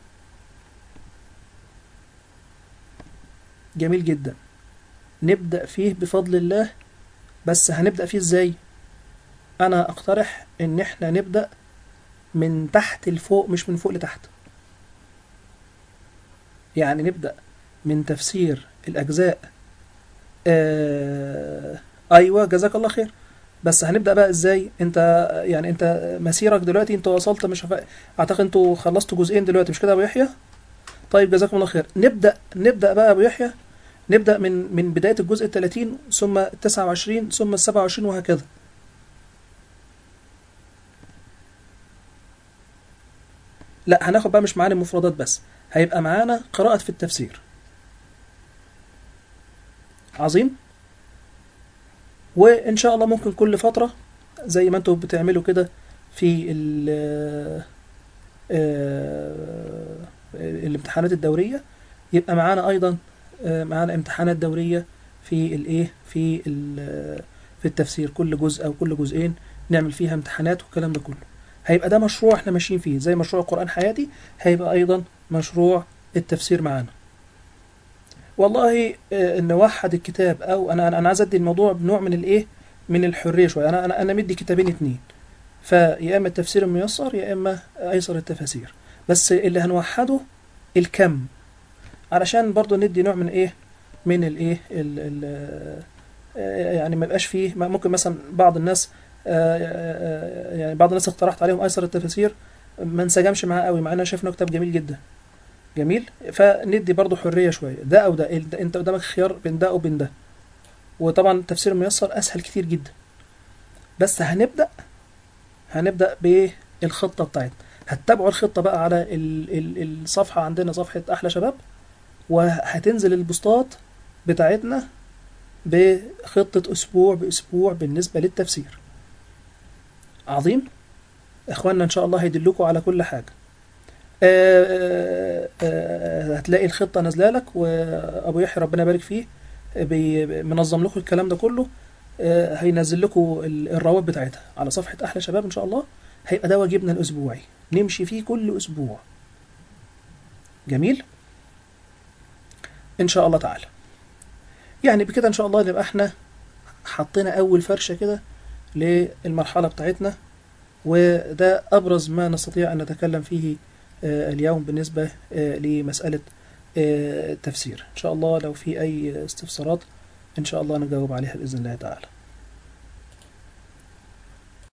جميل جدا نبدأ فيه بفضل الله بس هنبدأ فيه ازاي أنا أقترح إن إحنا نبدأ من تحت لفوق مش من فوق لتحت يعني نبدأ من تفسير الأجزاء آه أيوة جزاك الله خير بس هنبدأ بقى ازاي انت يعني انت مسيرك دلوقتي انت وصلت مش عارف اعتقد انتوا خلصتوا جزئين دلوقتي مش كده يا ابو يحيى طيب جزاكم الله خير نبدأ نبدأ بقى يا ابو يحيى نبدأ من من بداية الجزء ال 30 ثم ال 29 ثم ال 27 وهكذا لا هناخد بقى مش معانا المفردات بس هيبقى معانا قراءة في التفسير عظيم وإن شاء الله ممكن كل فترة زي ما انتوا بتعملوا كده في ال الامتحانات الدورية يبقى معانا أيضا معانا امتحانات دورية في الايه في في التفسير كل جزء أو كل جزئين نعمل فيها امتحانات والكلام ده كله هيبقى ده مشروع احنا ماشيين فيه زي مشروع قرآن حياتي هيبقى أيضا مشروع التفسير معانا والله ان نوحد الكتاب او انا انا عايز ادي الموضوع بنوع من الايه من الحريه شويه انا انا انا مدي كتابين اتنين فيا اما التفسير الميسر يا اما ايسر التفاسير بس اللي هنوحده الكم علشان برضو ندي نوع من ايه من الايه ال ال يعني ما يبقاش فيه ممكن مثلا بعض الناس يعني بعض الناس اقترحت عليهم ايسر التفاسير ما انسجمش معاه قوي مع ان انا شايف انه كتاب جميل جدا جميل فندي برضو حرية شوية ده أو ده أنت قدامك خيار بين ده وبين ده وطبعا التفسير الميسر أسهل كتير جدا بس هنبدأ هنبدأ بالخطة بتاعتنا هتتابعوا الخطة بقى على ال ال الصفحة عندنا صفحة أحلى شباب وهتنزل البوستات بتاعتنا بخطة أسبوع بأسبوع بالنسبة للتفسير عظيم إخواننا إن شاء الله هيدلكوا على كل حاجة آآ آآ هتلاقي الخطة نازلة لك وأبو يحيى ربنا يبارك فيه منظم لكم الكلام ده كله هينزل لكم الروابط بتاعتها على صفحة أحلى شباب إن شاء الله هيبقى ده واجبنا الأسبوعي نمشي فيه كل أسبوع جميل إن شاء الله تعالى يعني بكده إن شاء الله نبقى إحنا حطينا أول فرشة كده للمرحلة بتاعتنا وده أبرز ما نستطيع أن نتكلم فيه اليوم بالنسبة لمسألة التفسير إن شاء الله لو في أي استفسارات إن شاء الله نجاوب عليها بإذن الله تعالى